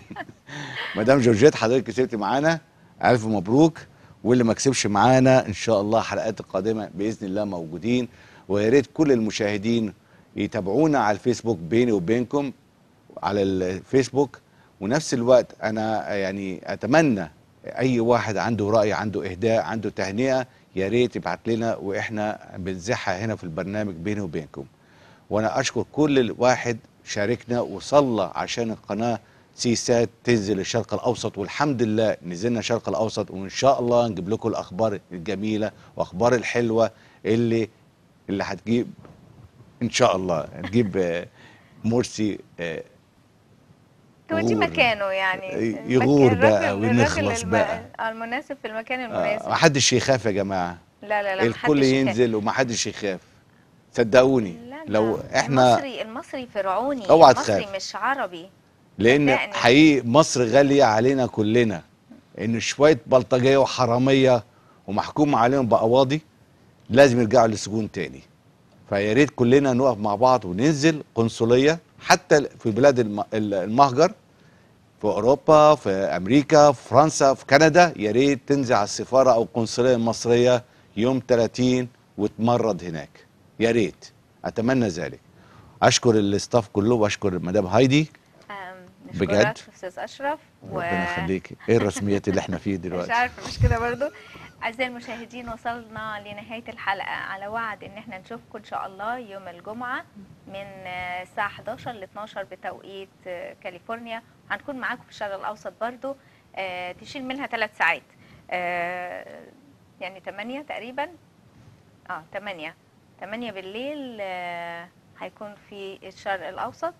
Speaker 1: مدام جورجيت حضرتك كسبتي معانا الف مبروك واللي ما كسبش معانا ان شاء الله الحلقات القادمه باذن الله موجودين ويا ريت كل المشاهدين يتابعونا على الفيسبوك بيني وبينكم على الفيسبوك ونفس الوقت انا يعني اتمنى اي واحد عنده راي عنده اهداء عنده تهنئه يا ريت يبعت لنا واحنا بنزحها هنا في البرنامج بيني وبينكم وانا اشكر كل واحد شاركنا وصلى عشان القناه سيسات تنزل الشرق الاوسط والحمد لله نزلنا الشرق الاوسط وان شاء الله نجيب لكم الاخبار الجميله واخبار الحلوه اللي اللي هتجيب ان شاء الله هتجيب آه، مرسي آه،
Speaker 2: توديه
Speaker 1: يغور.
Speaker 2: مكانه يعني
Speaker 1: يغور
Speaker 2: المكان-
Speaker 1: بقى
Speaker 2: الراجل-
Speaker 1: ونخلص
Speaker 2: الراجل الم-
Speaker 1: بقى.
Speaker 2: آه، المناسب في المكان
Speaker 1: آه،
Speaker 2: المناسب
Speaker 1: محدش يخاف يا جماعه
Speaker 2: لا لا لا
Speaker 1: الكل
Speaker 2: محدش يخاف.
Speaker 1: ينزل ومحدش يخاف صدقوني لو احنا
Speaker 2: المصري المصري فرعوني
Speaker 1: اوعى
Speaker 2: المصري
Speaker 1: تخاف.
Speaker 2: مش عربي
Speaker 1: لان
Speaker 2: صدقني.
Speaker 1: حقيقي مصر غاليه علينا كلنا ان شويه بلطجيه وحراميه ومحكوم عليهم بقواضي لازم يرجعوا للسجون تاني فيا ريت كلنا نقف مع بعض وننزل قنصليه حتى في بلاد الم- ال- المهجر في اوروبا في امريكا في فرنسا في كندا يا ريت تنزل على السفاره او القنصليه المصريه يوم 30 وتمرض هناك يا ريت اتمنى ذلك اشكر الاستاف كله واشكر مدام هايدي بجد
Speaker 2: بجد استاذ اشرف
Speaker 1: ربنا يخليك ايه الرسميات اللي احنا فيه
Speaker 2: مش
Speaker 1: دلوقتي
Speaker 2: عارفه مش كده برضو اعزائي المشاهدين وصلنا لنهايه الحلقه على وعد ان احنا نشوفكم ان شاء الله يوم الجمعه من آه، الساعه 11 ل 12 بتوقيت آه، كاليفورنيا هنكون معاكم في الشرق الاوسط برضو آه، تشيل منها ثلاث ساعات آه، يعني 8 تقريبا اه 8 8 بالليل آه، هيكون في الشرق الاوسط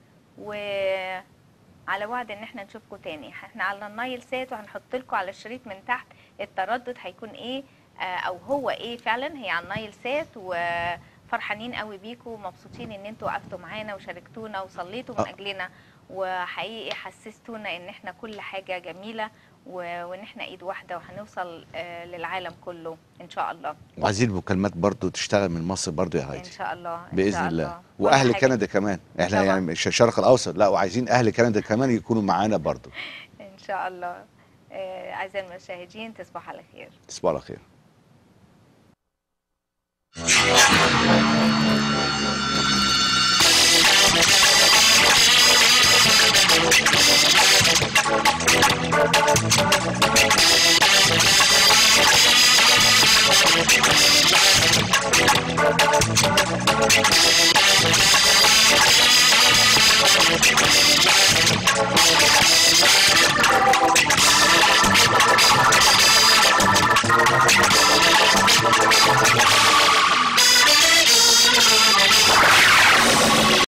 Speaker 2: وعلى وعد ان احنا نشوفكم تاني احنا على النايل سات وهنحط لكم على الشريط من تحت التردد هيكون ايه آه، او هو ايه فعلا هي على النايل سات وفرحانين قوي بيكم ومبسوطين ان انتوا وقفتوا معانا وشاركتونا وصليتوا من
Speaker 1: آه.
Speaker 2: اجلنا وحقيقي حسستونا ان احنا كل حاجه جميله و- وان احنا ايد واحده وهنوصل آه، للعالم كله ان شاء الله
Speaker 1: وعايزين المكالمات برضو تشتغل من مصر برضو يا
Speaker 2: ان
Speaker 1: هايدي
Speaker 2: شاء الله إن
Speaker 1: باذن
Speaker 2: شاء
Speaker 1: الله
Speaker 2: كل
Speaker 1: واهل
Speaker 2: حاجة.
Speaker 1: كندا كمان احنا
Speaker 2: طبعاً.
Speaker 1: يعني مش الشرق الاوسط لا وعايزين اهل كندا كمان يكونوا معانا برضو
Speaker 2: ان شاء الله آه، اعزائي المشاهدين تصبحوا على خير
Speaker 1: تصبحوا على خير
Speaker 13: Thank you.